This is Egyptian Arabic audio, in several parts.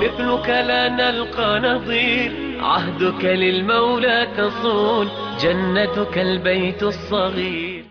مثلك لا نلقى نظير عهدك للمولى تصون جنتك البيت الصغير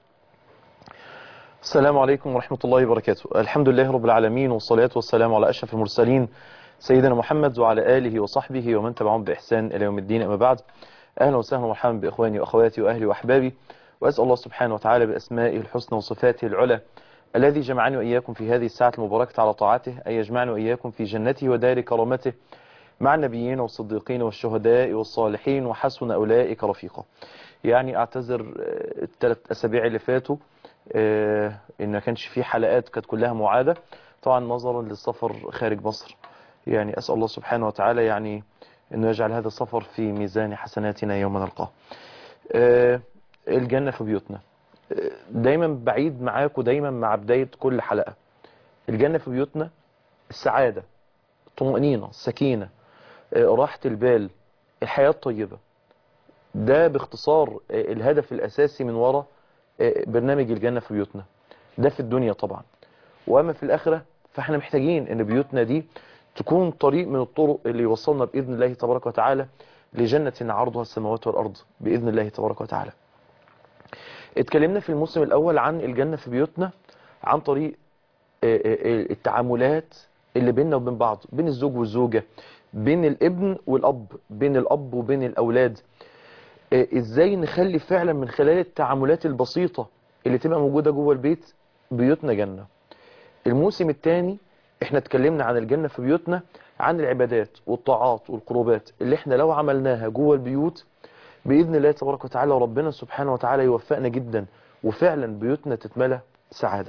السلام عليكم ورحمة الله وبركاته الحمد لله رب العالمين والصلاة والسلام على أشرف المرسلين سيدنا محمد وعلى آله وصحبه ومن تبعهم بإحسان إلى يوم الدين أما بعد أهلا وسهلا ومرحبا بإخواني وأخواتي وأهلي وأحبابي وأسأل الله سبحانه وتعالى بأسمائه الحسنى وصفاته العلى الذي جمعني وإياكم في هذه الساعة المباركة على طاعته أن يجمعني وإياكم في جنته ودار كرامته مع النبيين والصديقين والشهداء والصالحين وحسن أولئك رفيقا يعني أعتذر آه، الثلاث أسابيع اللي فاتوا آه، إن ما كانش في حلقات كانت كلها معادة طبعا نظرا للسفر خارج مصر يعني أسأل الله سبحانه وتعالى يعني أنه يجعل هذا السفر في ميزان حسناتنا يوم نلقاه آه، الجنة في بيوتنا آه، دايما بعيد معاكم دايما مع بداية كل حلقة الجنة في بيوتنا السعادة الطمأنينة السكينة آه، راحة البال الحياة الطيبة ده باختصار آه، الهدف الأساسي من وراء آه، برنامج الجنة في بيوتنا ده في الدنيا طبعا وأما في الآخرة فاحنا محتاجين ان بيوتنا دي تكون طريق من الطرق اللي يوصلنا بإذن الله تبارك وتعالى لجنة عرضها السماوات والأرض بإذن الله تبارك وتعالى اتكلمنا في الموسم الأول عن الجنة في بيوتنا عن طريق آه، آه، التعاملات اللي بيننا وبين بعض بين الزوج والزوجة بين الابن والأب بين الأب وبين الأولاد آه، ازاي نخلي فعلا من خلال التعاملات البسيطة اللي تبقى موجودة جوه البيت بيوتنا جنة الموسم الثاني احنا اتكلمنا عن الجنة في بيوتنا عن العبادات والطاعات والقربات اللي احنا لو عملناها جوه البيوت بإذن الله تبارك وتعالى ربنا سبحانه وتعالى يوفقنا جدا وفعلا بيوتنا تتملى سعادة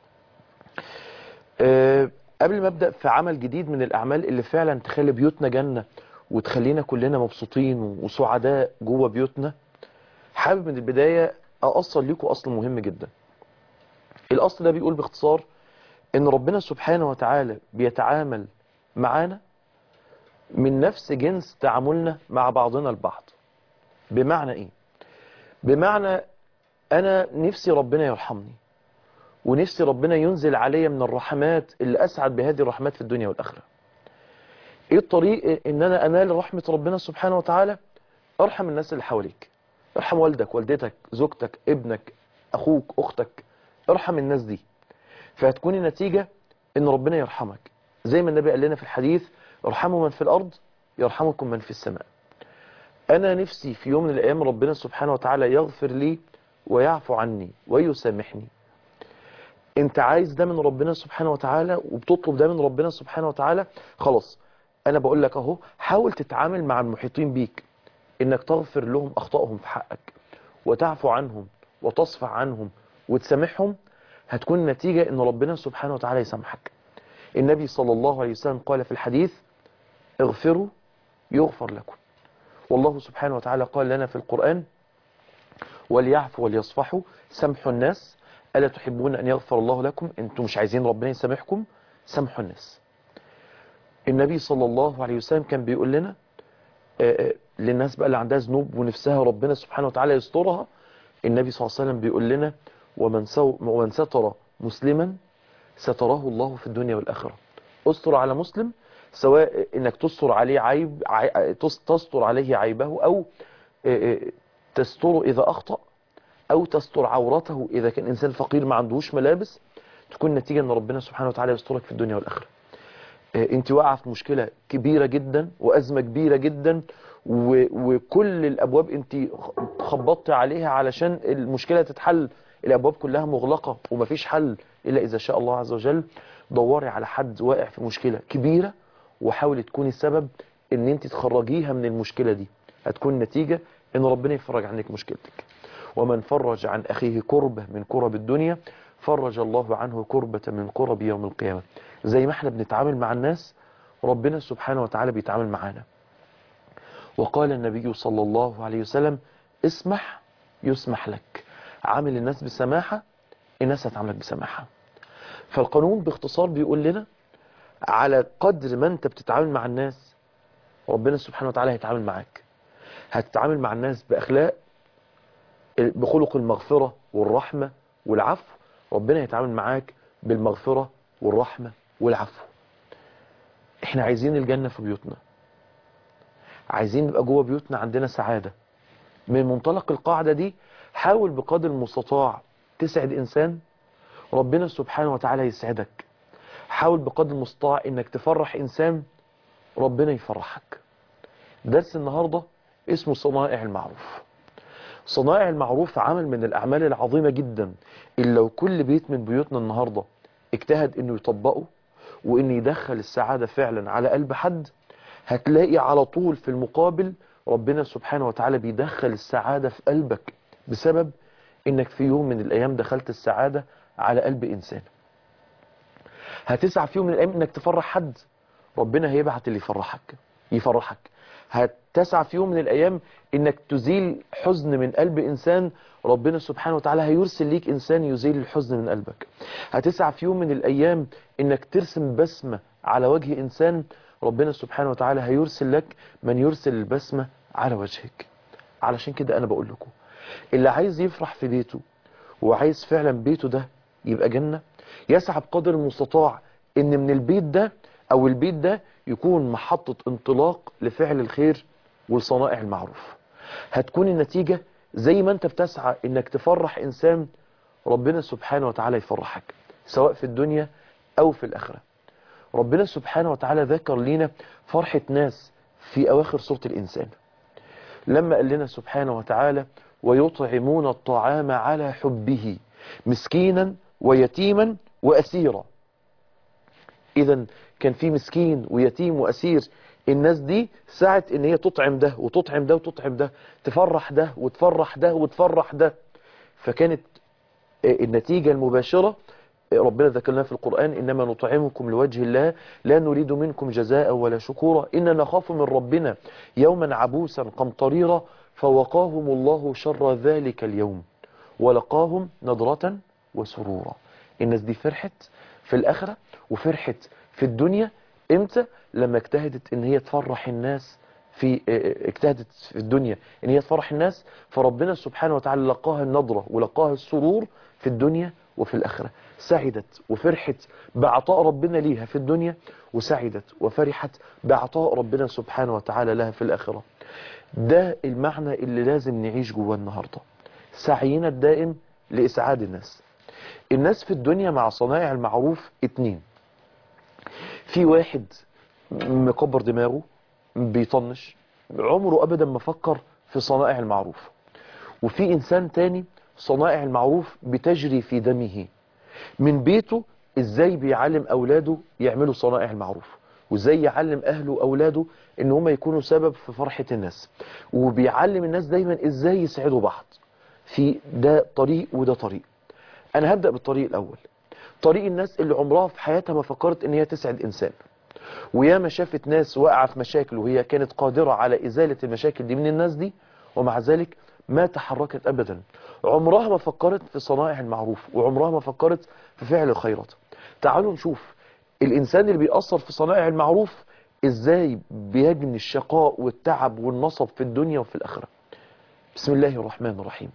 أه قبل ما أبدأ في عمل جديد من الأعمال اللي فعلا تخلي بيوتنا جنة وتخلينا كلنا مبسوطين وسعداء جوه بيوتنا حابب من البداية أأصل لكم أصل مهم جدا الأصل ده بيقول باختصار ان ربنا سبحانه وتعالى بيتعامل معانا من نفس جنس تعاملنا مع بعضنا البعض بمعنى ايه بمعنى انا نفسي ربنا يرحمني ونفسي ربنا ينزل عليا من الرحمات اللي اسعد بهذه الرحمات في الدنيا والاخره ايه الطريق ان انا انال رحمة ربنا سبحانه وتعالى ارحم الناس اللي حواليك ارحم والدك والدتك زوجتك ابنك اخوك اختك ارحم الناس دي فهتكون النتيجة ان ربنا يرحمك زي ما النبي قال لنا في الحديث ارحموا من في الارض يرحمكم من في السماء انا نفسي في يوم من الايام ربنا سبحانه وتعالى يغفر لي ويعفو عني ويسامحني انت عايز ده من ربنا سبحانه وتعالى وبتطلب ده من ربنا سبحانه وتعالى خلاص انا بقول لك اهو حاول تتعامل مع المحيطين بيك انك تغفر لهم اخطائهم في حقك وتعفو عنهم وتصفح عنهم وتسامحهم هتكون النتيجة ان ربنا سبحانه وتعالى يسامحك النبي صلى الله عليه وسلم قال في الحديث اغفروا يغفر لكم والله سبحانه وتعالى قال لنا في القرآن وليعفوا وليصفحوا سامحوا الناس ألا تحبون أن يغفر الله لكم أنتم مش عايزين ربنا يسامحكم سامحوا الناس النبي صلى الله عليه وسلم كان بيقول لنا آه، آه، للناس بقى اللي عندها ذنوب ونفسها ربنا سبحانه وتعالى يسترها النبي صلى الله عليه وسلم بيقول لنا ومن, سو ومن ستر مسلما ستراه الله في الدنيا والآخرة استر على مسلم سواء انك تستر عليه عيب عي... تس- تستر عليه عيبه او آه، آه، تستره اذا اخطأ او تستر عورته اذا كان انسان فقير ما عندهوش ملابس تكون نتيجة ان ربنا سبحانه وتعالى يسترك في الدنيا والاخره آه، انت واقعه في مشكلة كبيرة جدا وازمة كبيرة جدا و... وكل الابواب انت خبطت عليها علشان المشكلة تتحل الابواب كلها مغلقة ومفيش حل الا اذا شاء الله عز وجل دوري على حد واقع في مشكلة كبيرة وحاولي تكوني السبب ان انت تخرجيها من المشكلة دي هتكون نتيجة ان ربنا يفرج عنك مشكلتك ومن فرج عن اخيه كربة من كرب الدنيا فرج الله عنه كربة من كرب يوم القيامة زي ما احنا بنتعامل مع الناس ربنا سبحانه وتعالى بيتعامل معانا وقال النبي صلى الله عليه وسلم اسمح يسمح لك عامل الناس بسماحة الناس هتعاملك بسماحة فالقانون باختصار بيقول لنا على قدر ما انت بتتعامل مع الناس ربنا سبحانه وتعالى هيتعامل معاك هتتعامل مع الناس بأخلاق بخلق المغفرة والرحمة والعفو ربنا يتعامل معاك بالمغفرة والرحمة والعفو احنا عايزين الجنة في بيوتنا عايزين نبقى جوه بيوتنا عندنا سعادة من منطلق القاعدة دي حاول بقدر المستطاع تسعد إنسان ربنا سبحانه وتعالى يسعدك حاول بقدر المستطاع انك تفرح إنسان ربنا يفرحك درس النهاردة اسمه صنائع المعروف صنائع المعروف عمل من الأعمال العظيمة جدا اللي لو كل بيت من بيوتنا النهاردة اجتهد انه يطبقه وان يدخل السعادة فعلا على قلب حد هتلاقي على طول في المقابل ربنا سبحانه وتعالى بيدخل السعادة في قلبك بسبب انك في يوم من الايام دخلت السعادة على قلب انسان هتسعى في يوم من الايام انك تفرح حد ربنا هيبعت اللي يفرحك يفرحك هتسعى في يوم من الايام انك تزيل حزن من قلب انسان ربنا سبحانه وتعالى هيرسل ليك انسان يزيل الحزن من قلبك هتسعى في يوم من الايام انك ترسم بسمة على وجه انسان ربنا سبحانه وتعالى هيرسل لك من يرسل البسمة على وجهك علشان كده انا بقول لكم اللي عايز يفرح في بيته وعايز فعلا بيته ده يبقى جنة يسعى بقدر المستطاع ان من البيت ده او البيت ده يكون محطة انطلاق لفعل الخير والصنائع المعروف هتكون النتيجة زي ما انت بتسعى انك تفرح انسان ربنا سبحانه وتعالى يفرحك سواء في الدنيا او في الاخرة ربنا سبحانه وتعالى ذكر لنا فرحة ناس في اواخر سورة الانسان لما قال لنا سبحانه وتعالى ويطعمون الطعام على حبه مسكينا ويتيما واسيرا اذا كان في مسكين ويتيم واسير الناس دي سعت ان هي تطعم ده وتطعم ده وتطعم ده تفرح ده وتفرح ده وتفرح ده فكانت النتيجة المباشرة ربنا ذكرنا في القرآن إنما نطعمكم لوجه الله لا نريد منكم جزاء ولا شكورا إننا نخاف من ربنا يوما عبوسا قمطريرا فوقاهم الله شر ذلك اليوم ولقاهم نضرة وسرورا الناس دي فرحت في الآخرة وفرحت في الدنيا امتى لما اجتهدت ان هي تفرح الناس في اجتهدت في الدنيا ان هي تفرح الناس فربنا سبحانه وتعالى لقاها النضرة ولقاها السرور في الدنيا وفي الآخرة سعدت وفرحت بعطاء ربنا ليها في الدنيا وسعدت وفرحت بعطاء ربنا سبحانه وتعالى لها في الآخرة ده المعنى اللي لازم نعيش جواه النهاردة سعينا الدائم لإسعاد الناس الناس في الدنيا مع صنائع المعروف اتنين في واحد مكبر دماغه بيطنش عمره أبدا ما فكر في صنائع المعروف وفي إنسان تاني صنائع المعروف بتجري في دمه من بيته ازاي بيعلم أولاده يعملوا صنائع المعروف وازاي يعلم أهله وأولاده ان هم يكونوا سبب في فرحة الناس وبيعلم الناس دايما ازاي يسعدوا بعض في ده طريق وده طريق انا هبدأ بالطريق الاول طريق الناس اللي عمرها في حياتها ما فكرت ان هي تسعد انسان وياما شافت ناس واقعة في مشاكل وهي كانت قادرة على ازالة المشاكل دي من الناس دي ومع ذلك ما تحركت ابدا عمرها ما فكرت في صنائع المعروف وعمرها ما فكرت في فعل الخيرات تعالوا نشوف الانسان اللي بيأثر في صنائع المعروف ازاي بيجني الشقاء والتعب والنصب في الدنيا وفي الاخرة بسم الله الرحمن الرحيم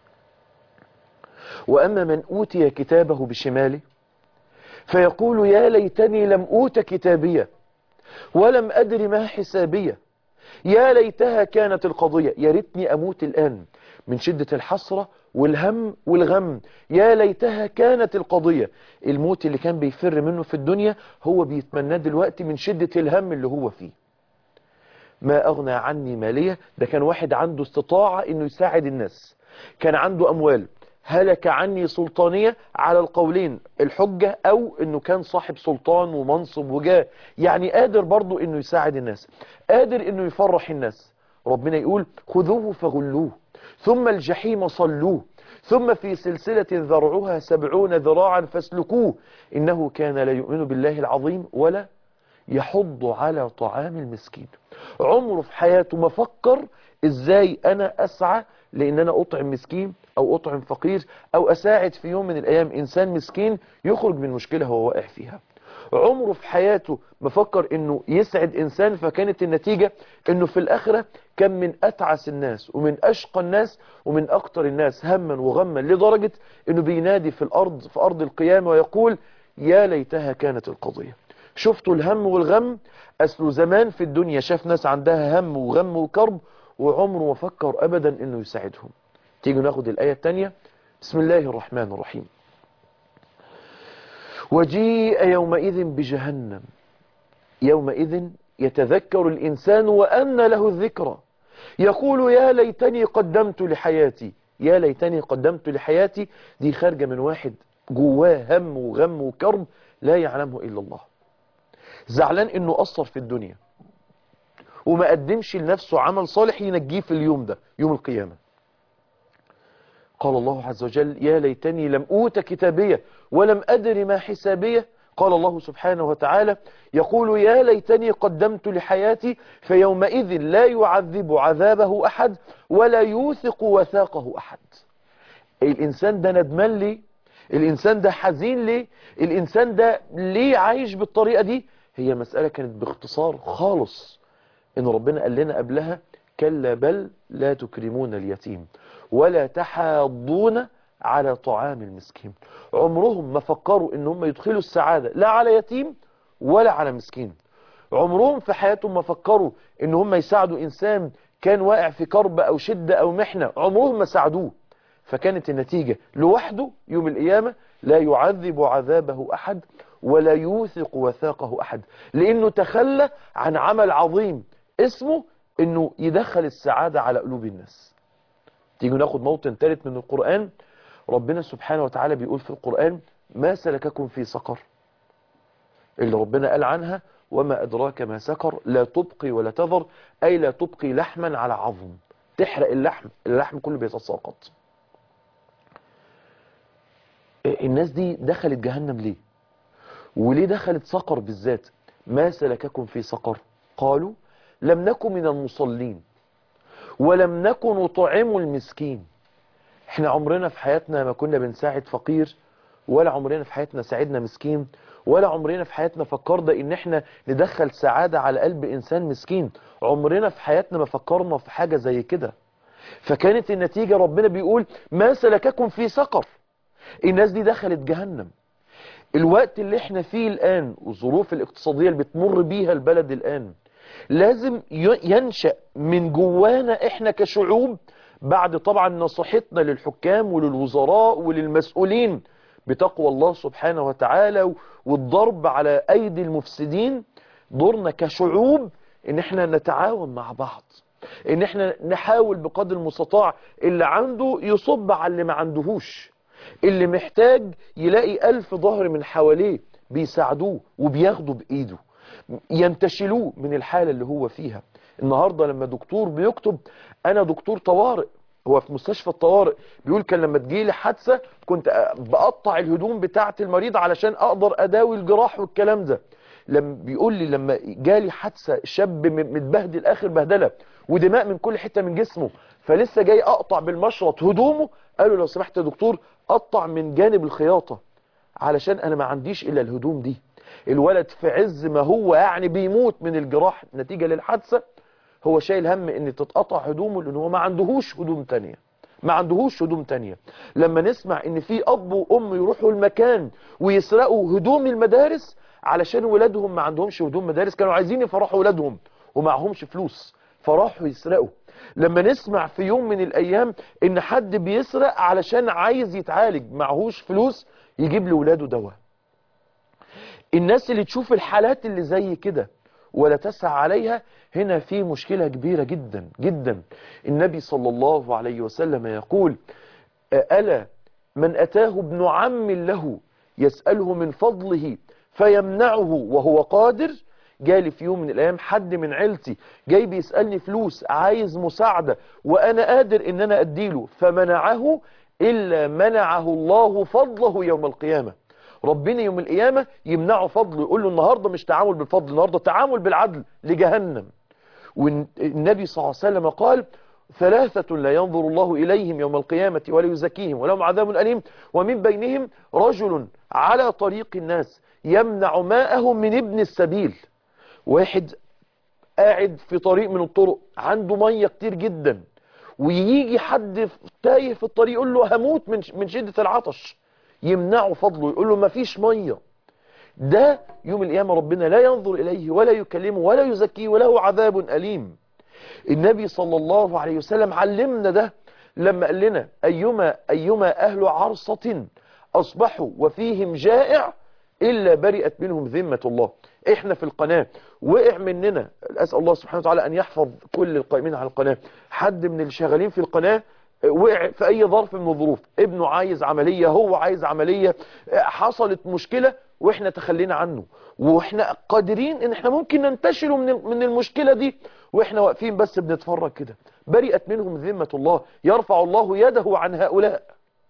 وأما من أوتي كتابه بشماله فيقول يا ليتني لم أوت كتابية ولم أدر ما حسابية يا ليتها كانت القضية يا ريتني أموت الآن من شدة الحسرة والهم والغم يا ليتها كانت القضية الموت اللي كان بيفر منه في الدنيا هو بيتمناه دلوقتي من شدة الهم اللي هو فيه ما أغنى عني مالية ده كان واحد عنده استطاعة انه يساعد الناس كان عنده أموال هلك عني سلطانية على القولين الحجة او انه كان صاحب سلطان ومنصب وجاه يعني قادر برضو انه يساعد الناس قادر انه يفرح الناس ربنا يقول خذوه فغلوه ثم الجحيم صلوه ثم في سلسلة ذرعها سبعون ذراعا فاسلكوه إنه كان لا يؤمن بالله العظيم ولا يحض على طعام المسكين عمره في حياته ما فكر ازاي انا اسعى لان انا اطعم مسكين او اطعم فقير او اساعد في يوم من الايام انسان مسكين يخرج من مشكلة هو واقع فيها عمره في حياته ما فكر انه يسعد انسان فكانت النتيجة انه في الاخرة كان من اتعس الناس ومن اشقى الناس ومن اكتر الناس هما وغما لدرجة انه بينادي في الارض في ارض القيامة ويقول يا ليتها كانت القضية شفتوا الهم والغم أصله زمان في الدنيا شاف ناس عندها هم وغم وكرب وعمره ما فكر أبدا أنه يساعدهم تيجوا ناخد الآية الثانية بسم الله الرحمن الرحيم وجيء يومئذ بجهنم يومئذ يتذكر الإنسان وأن له الذكرى يقول يا ليتني قدمت لحياتي يا ليتني قدمت لحياتي دي خارجة من واحد جواه هم وغم وكرب لا يعلمه إلا الله زعلان انه قصر في الدنيا وما قدمش لنفسه عمل صالح ينجيه في اليوم ده يوم القيامة قال الله عز وجل يا ليتني لم أوت كتابية ولم أدر ما حسابية قال الله سبحانه وتعالى يقول يا ليتني قدمت لحياتي فيومئذ لا يعذب عذابه أحد ولا يوثق وثاقه أحد الإنسان ده ندمان ليه الإنسان ده حزين ليه الإنسان ده ليه عايش بالطريقة دي هي مسألة كانت باختصار خالص إن ربنا قال لنا قبلها كلا بل لا تكرمون اليتيم ولا تحاضون على طعام المسكين عمرهم ما فكروا ان هم يدخلوا السعادة لا على يتيم ولا على مسكين عمرهم في حياتهم ما فكروا ان هم يساعدوا انسان كان واقع في كرب او شدة او محنة عمرهم ما ساعدوه فكانت النتيجة لوحده يوم القيامة لا يعذب عذابه أحد ولا يوثق وثاقه أحد لأنه تخلى عن عمل عظيم اسمه أنه يدخل السعادة على قلوب الناس تيجي ناخد موطن ثالث من القرآن ربنا سبحانه وتعالى بيقول في القرآن ما سلككم في سقر اللي ربنا قال عنها وما أدراك ما سكر لا تبقي ولا تذر أي لا تبقي لحما على عظم تحرق اللحم اللحم كله بيتساقط الناس دي دخلت جهنم ليه وليه دخلت سقر بالذات ما سلككم في سقر قالوا لم نكن من المصلين ولم نكن نطعم المسكين احنا عمرنا في حياتنا ما كنا بنساعد فقير ولا عمرنا في حياتنا ساعدنا مسكين ولا عمرنا في حياتنا فكرنا ان احنا ندخل سعادة على قلب انسان مسكين عمرنا في حياتنا ما فكرنا في حاجة زي كده فكانت النتيجة ربنا بيقول ما سلككم في سقر الناس دي دخلت جهنم الوقت اللي احنا فيه الآن والظروف الاقتصادية اللي بتمر بيها البلد الآن لازم ينشأ من جوانا احنا كشعوب بعد طبعا نصيحتنا للحكام وللوزراء وللمسؤولين بتقوى الله سبحانه وتعالى والضرب على ايدي المفسدين دورنا كشعوب ان احنا نتعاون مع بعض ان احنا نحاول بقدر المستطاع اللي عنده يصب على اللي ما عندهوش اللي محتاج يلاقي ألف ظهر من حواليه بيساعدوه وبياخدوا بإيده ينتشلوه من الحالة اللي هو فيها النهاردة لما دكتور بيكتب أنا دكتور طوارئ هو في مستشفى الطوارئ بيقول كان لما تجيلي حادثة كنت بقطع الهدوم بتاعة المريض علشان أقدر أداوي الجراح والكلام ده لما بيقول لي لما جالي حادثة شاب متبهدل آخر بهدلة ودماء من كل حتة من جسمه فلسه جاي أقطع بالمشرط هدومه قالوا لو سمحت يا دكتور قطع من جانب الخياطة علشان أنا ما عنديش إلا الهدوم دي الولد في عز ما هو يعني بيموت من الجراح نتيجة للحادثة هو شايل هم ان تتقطع هدومه لان هو ما عندهوش هدوم تانية ما عندهوش هدوم تانية لما نسمع ان في اب وام يروحوا المكان ويسرقوا هدوم المدارس علشان ولادهم ما عندهمش هدوم مدارس كانوا عايزين يفرحوا ولادهم ومعهمش فلوس فراحوا يسرقوا لما نسمع في يوم من الايام ان حد بيسرق علشان عايز يتعالج معهوش فلوس يجيب لولاده دواء الناس اللي تشوف الحالات اللي زي كده ولا تسعى عليها هنا في مشكلة كبيرة جدا جدا النبي صلى الله عليه وسلم يقول ألا من أتاه ابن عم له يسأله من فضله فيمنعه وهو قادر جالي في يوم من الأيام حد من عيلتي جاي بيسألني فلوس عايز مساعدة وأنا قادر إن أنا أديله فمنعه إلا منعه الله فضله يوم القيامة ربنا يوم القيامة يمنعه فضله يقول له النهاردة مش تعامل بالفضل النهاردة تعامل بالعدل لجهنم والنبي صلى الله عليه وسلم قال ثلاثة لا ينظر الله إليهم يوم القيامة ولا يزكيهم ولهم عذاب أليم ومن بينهم رجل على طريق الناس يمنع ماءهم من ابن السبيل واحد قاعد في طريق من الطرق عنده مية كتير جدا ويجي حد تايه في الطريق يقول له هموت من من شدة العطش يمنعه فضله يقول له مفيش مية ده يوم القيامة ربنا لا ينظر إليه ولا يكلمه ولا يزكيه وله عذاب أليم النبي صلى الله عليه وسلم علمنا ده لما قال لنا أيما, أيما أهل عرصة أصبحوا وفيهم جائع إلا برئت منهم ذمة الله إحنا في القناة وقع مننا أسأل الله سبحانه وتعالى أن يحفظ كل القائمين على القناة حد من الشغالين في القناة وقع في أي ظرف من الظروف ابنه عايز عملية هو عايز عملية حصلت مشكلة وإحنا تخلينا عنه وإحنا قادرين إن إحنا ممكن ننتشلوا من من المشكلة دي وإحنا واقفين بس بنتفرج كده برئت منهم ذمة الله يرفع الله يده عن هؤلاء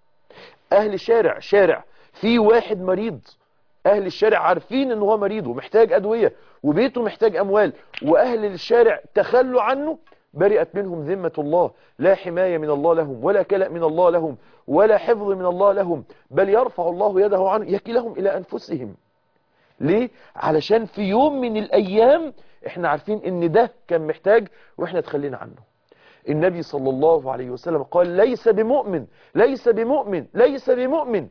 أهل شارع شارع في واحد مريض أهل الشارع عارفين إن هو مريض ومحتاج أدوية وبيته محتاج أموال وأهل الشارع تخلوا عنه برئت منهم ذمة الله لا حماية من الله لهم ولا كلأ من الله لهم ولا حفظ من الله لهم بل يرفع الله يده عنه يكلهم إلى أنفسهم ليه؟ علشان في يوم من الأيام احنا عارفين ان ده كان محتاج واحنا تخلينا عنه النبي صلى الله عليه وسلم قال ليس بمؤمن ليس بمؤمن ليس بمؤمن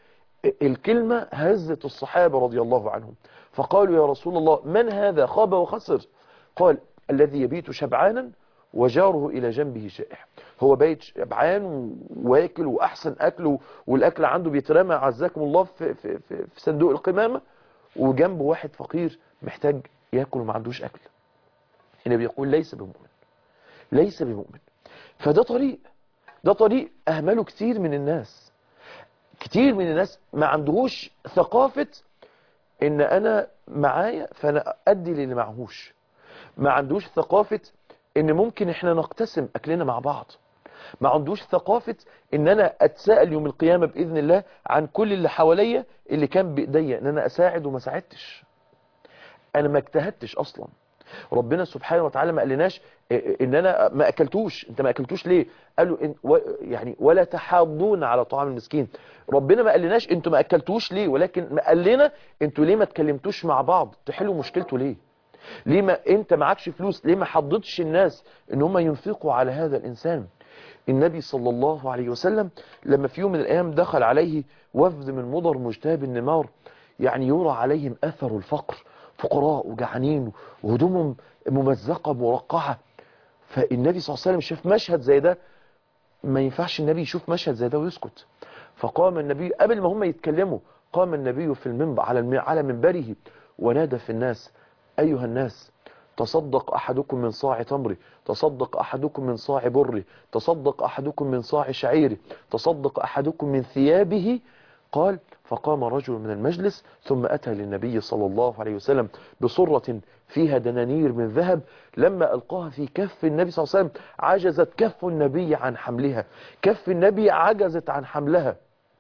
الكلمة هزت الصحابة رضي الله عنهم فقالوا يا رسول الله من هذا خاب وخسر قال الذي يبيت شبعانا وجاره إلى جنبه شائح هو بيت شبعان واكل وأحسن أكله والأكل عنده بيترمى عزاكم الله في, في, في, في صندوق القمامة وجنبه واحد فقير محتاج ياكل وما عندوش أكل النبي يقول ليس بمؤمن ليس بمؤمن فده طريق ده طريق أهمله كتير من الناس كتير من الناس ما عندهوش ثقافة ان انا معايا فانا ادي للي معهوش ما عندوش ثقافة ان ممكن احنا نقتسم اكلنا مع بعض ما عندوش ثقافة ان انا اتساءل يوم القيامة باذن الله عن كل اللي حواليا اللي كان بايديا ان انا اساعد وما ساعدتش انا ما اجتهدتش اصلا ربنا سبحانه وتعالى ما قالناش ان انا ما اكلتوش انت ما اكلتوش ليه قالوا إن و يعني ولا تحاضون على طعام المسكين ربنا ما قالناش انتوا ما اكلتوش ليه ولكن ما قال لنا انتوا ليه ما اتكلمتوش مع بعض تحلوا مشكلته ليه ليه ما انت معكش فلوس ليه ما حضتش الناس ان هم ينفقوا على هذا الانسان النبي صلى الله عليه وسلم لما في يوم من الايام دخل عليه وفد من مضر مجتاب النمار يعني يرى عليهم اثر الفقر فقراء وجعانين وهدومهم ممزقة مرقعة فالنبي صلى الله عليه وسلم شاف مشهد زي ده ما ينفعش النبي يشوف مشهد زي ده ويسكت فقام النبي قبل ما هم يتكلموا قام النبي في المنبر على على منبره ونادى في الناس أيها الناس تصدق أحدكم من صاع تمره تصدق أحدكم من صاع بره تصدق أحدكم من صاع شعيره تصدق أحدكم من ثيابه قال فقام رجل من المجلس ثم أتى للنبي صلى الله عليه وسلم بصرة فيها دنانير من ذهب لما ألقاها في كف النبي صلى الله عليه وسلم عجزت كف النبي عن حملها كف النبي عجزت عن حملها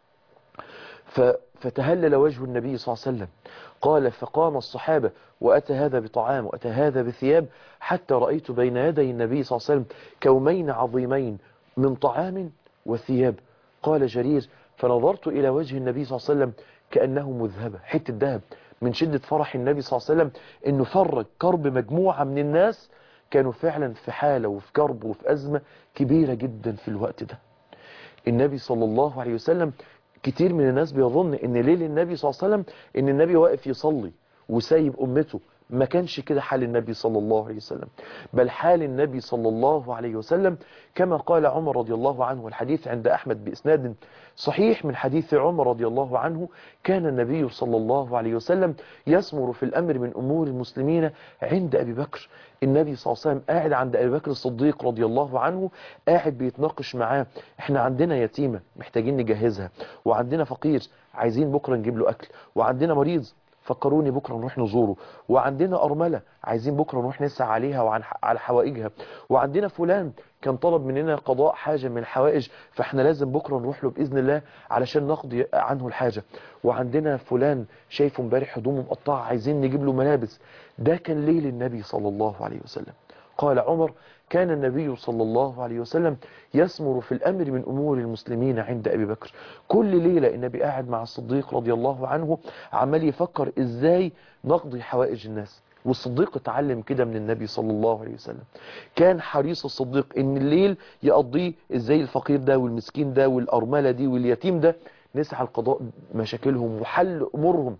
فتهلل وجه النبي صلى الله عليه وسلم قال فقام الصحابة وأتى هذا بطعام وأتى هذا بثياب حتى رأيت بين يدي النبي صلى الله عليه وسلم كومين عظيمين من طعام وثياب قال جرير فنظرت إلى وجه النبي صلى الله عليه وسلم كأنه مذهبة حتة ذهب من شدة فرح النبي صلى الله عليه وسلم أنه فرج كرب مجموعة من الناس كانوا فعلا في حالة وفي كرب وفي أزمة كبيرة جدا في الوقت ده النبي صلى الله عليه وسلم كتير من الناس بيظن ان ليل النبي صلى الله عليه وسلم ان النبي واقف يصلي وسايب امته ما كانش كده حال النبي صلى الله عليه وسلم بل حال النبي صلى الله عليه وسلم كما قال عمر رضي الله عنه والحديث عند أحمد بإسناد صحيح من حديث عمر رضي الله عنه كان النبي صلى الله عليه وسلم يسمر في الأمر من أمور المسلمين عند أبي بكر النبي صلى الله عليه وسلم قاعد عند أبي بكر الصديق رضي الله عنه قاعد بيتناقش معاه احنا عندنا يتيمة محتاجين نجهزها وعندنا فقير عايزين بكرة نجيب له أكل وعندنا مريض فكروني بكرة نروح نزوره وعندنا أرملة عايزين بكرة نروح نسعى عليها وعن على حوائجها وعندنا فلان كان طلب مننا قضاء حاجة من الحوائج فاحنا لازم بكرة نروح له بإذن الله علشان نقضي عنه الحاجة وعندنا فلان شايفه امبارح هدومه مقطعة عايزين نجيب له ملابس ده كان ليل النبي صلى الله عليه وسلم قال عمر كان النبي صلى الله عليه وسلم يسمر في الأمر من أمور المسلمين عند أبي بكر كل ليلة النبي قاعد مع الصديق رضي الله عنه عمال يفكر إزاي نقضي حوائج الناس والصديق اتعلم كده من النبي صلى الله عليه وسلم كان حريص الصديق ان الليل يقضيه ازاي الفقير ده والمسكين ده والأرملة دي واليتيم ده نسعى القضاء مشاكلهم وحل أمورهم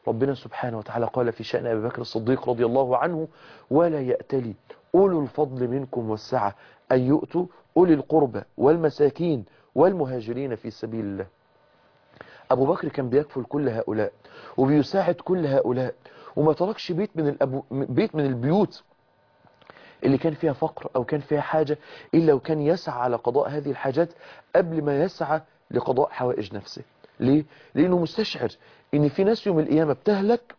ربنا سبحانه وتعالى قال في شأن أبي بكر الصديق رضي الله عنه ولا يأتلي أولو الفضل منكم والسعة أن يؤتوا أولي القربى والمساكين والمهاجرين في سبيل الله أبو بكر كان بيكفل كل هؤلاء وبيساعد كل هؤلاء وما تركش بيت من, الأبو بيت من البيوت اللي كان فيها فقر أو كان فيها حاجة إلا وكان يسعى على قضاء هذه الحاجات قبل ما يسعى لقضاء حوائج نفسه ليه؟ لأنه مستشعر إن في ناس يوم القيامة بتهلك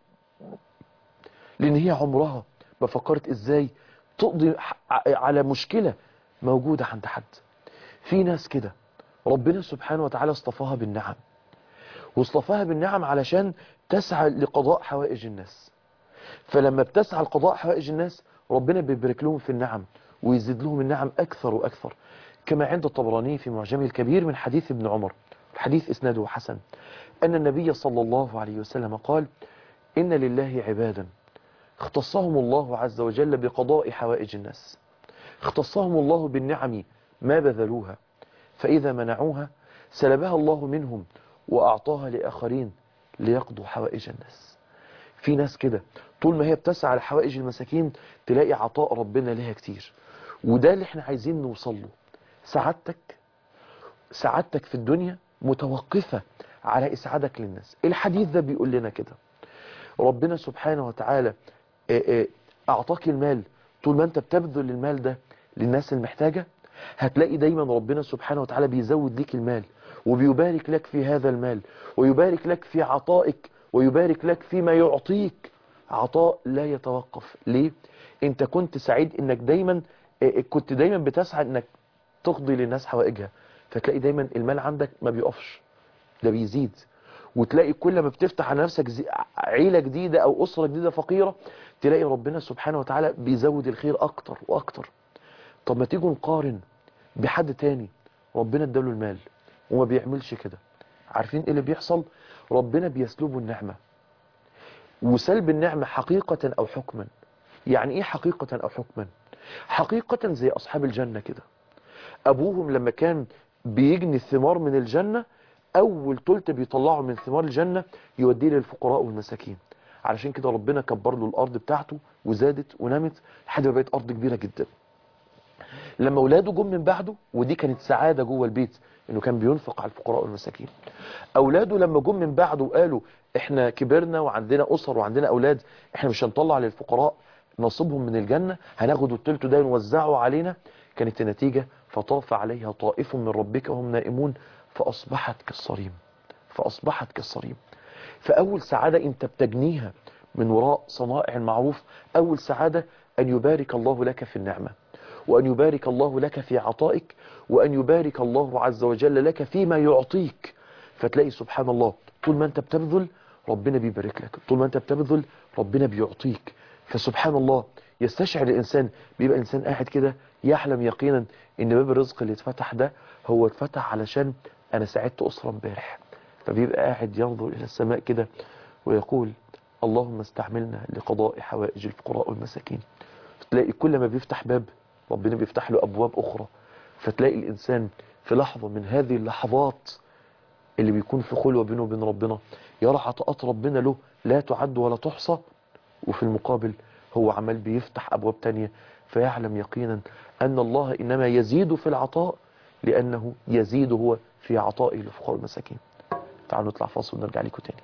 لأن هي عمرها ما فكرت إزاي تقضي على مشكلة موجودة عند حد في ناس كده ربنا سبحانه وتعالى اصطفاها بالنعم واصطفاها بالنعم علشان تسعى لقضاء حوائج الناس فلما بتسعى لقضاء حوائج الناس ربنا بيبارك لهم في النعم ويزيد لهم النعم أكثر وأكثر كما عند الطبراني في معجمه الكبير من حديث ابن عمر الحديث إسناده حسن أن النبي صلى الله عليه وسلم قال إن لله عبادا اختصهم الله عز وجل بقضاء حوائج الناس اختصهم الله بالنعم ما بذلوها فإذا منعوها سلبها الله منهم وأعطاها لآخرين ليقضوا حوائج الناس في ناس كده طول ما هي بتسعى لحوائج المساكين تلاقي عطاء ربنا لها كتير وده اللي احنا عايزين نوصل له سعادتك سعادتك في الدنيا متوقفة على إسعادك للناس الحديث ده بيقول لنا كده ربنا سبحانه وتعالى أعطاك المال طول ما أنت بتبذل المال ده للناس المحتاجة هتلاقي دايما ربنا سبحانه وتعالى بيزود لك المال وبيبارك لك في هذا المال ويبارك لك في عطائك ويبارك لك فيما يعطيك عطاء لا يتوقف ليه انت كنت سعيد انك دايما كنت دايما بتسعى انك تقضي للناس حوائجها فتلاقي دايما المال عندك ما بيقفش ده بيزيد وتلاقي كل ما بتفتح على نفسك عيلة جديدة او اسرة جديدة فقيرة تلاقي ربنا سبحانه وتعالى بيزود الخير اكتر واكتر طب ما تيجوا نقارن بحد تاني ربنا اداله المال وما بيعملش كده عارفين ايه اللي بيحصل ربنا بيسلبه النعمة وسلب النعمة حقيقة او حكما يعني ايه حقيقة او حكما حقيقة زي اصحاب الجنة كده ابوهم لما كان بيجني الثمار من الجنة اول تلت بيطلعه من ثمار الجنة يوديه للفقراء والمساكين علشان كده ربنا كبر له الارض بتاعته وزادت ونمت لحد ما بقت ارض كبيرة جدا لما اولاده جم من بعده ودي كانت سعادة جوه البيت انه كان بينفق على الفقراء والمساكين اولاده لما جم من بعده وقالوا احنا كبرنا وعندنا اسر وعندنا اولاد احنا مش هنطلع للفقراء نصيبهم من الجنة هناخد التلت ده نوزعه علينا كانت النتيجة فطاف عليها طائف من ربك وهم نائمون فأصبحت كالصريم فأصبحت كالصريم فأول سعادة أنت بتجنيها من وراء صنائع المعروف أول سعادة أن يبارك الله لك في النعمة وأن يبارك الله لك في عطائك وأن يبارك الله عز وجل لك فيما يعطيك فتلاقي سبحان الله طول ما أنت بتبذل ربنا بيبارك لك طول ما أنت بتبذل ربنا بيعطيك فسبحان الله يستشعر الإنسان بيبقى إنسان قاعد كده يحلم يقينا إن باب الرزق اللي اتفتح ده هو اتفتح علشان أنا ساعدت أسرة امبارح فبيبقى قاعد ينظر إلى السماء كده ويقول اللهم استعملنا لقضاء حوائج الفقراء والمساكين تلاقي كل ما بيفتح باب ربنا بيفتح له أبواب أخرى فتلاقي الإنسان في لحظة من هذه اللحظات اللي بيكون في خلوة بينه وبين ربنا يرى عطاءات ربنا له لا تعد ولا تحصى وفي المقابل هو عمال بيفتح أبواب تانية فيعلم يقينا أن الله إنما يزيد في العطاء لأنه يزيد هو في عطائه للفقراء والمساكين تعالوا نطلع فاصل ونرجع لكم تاني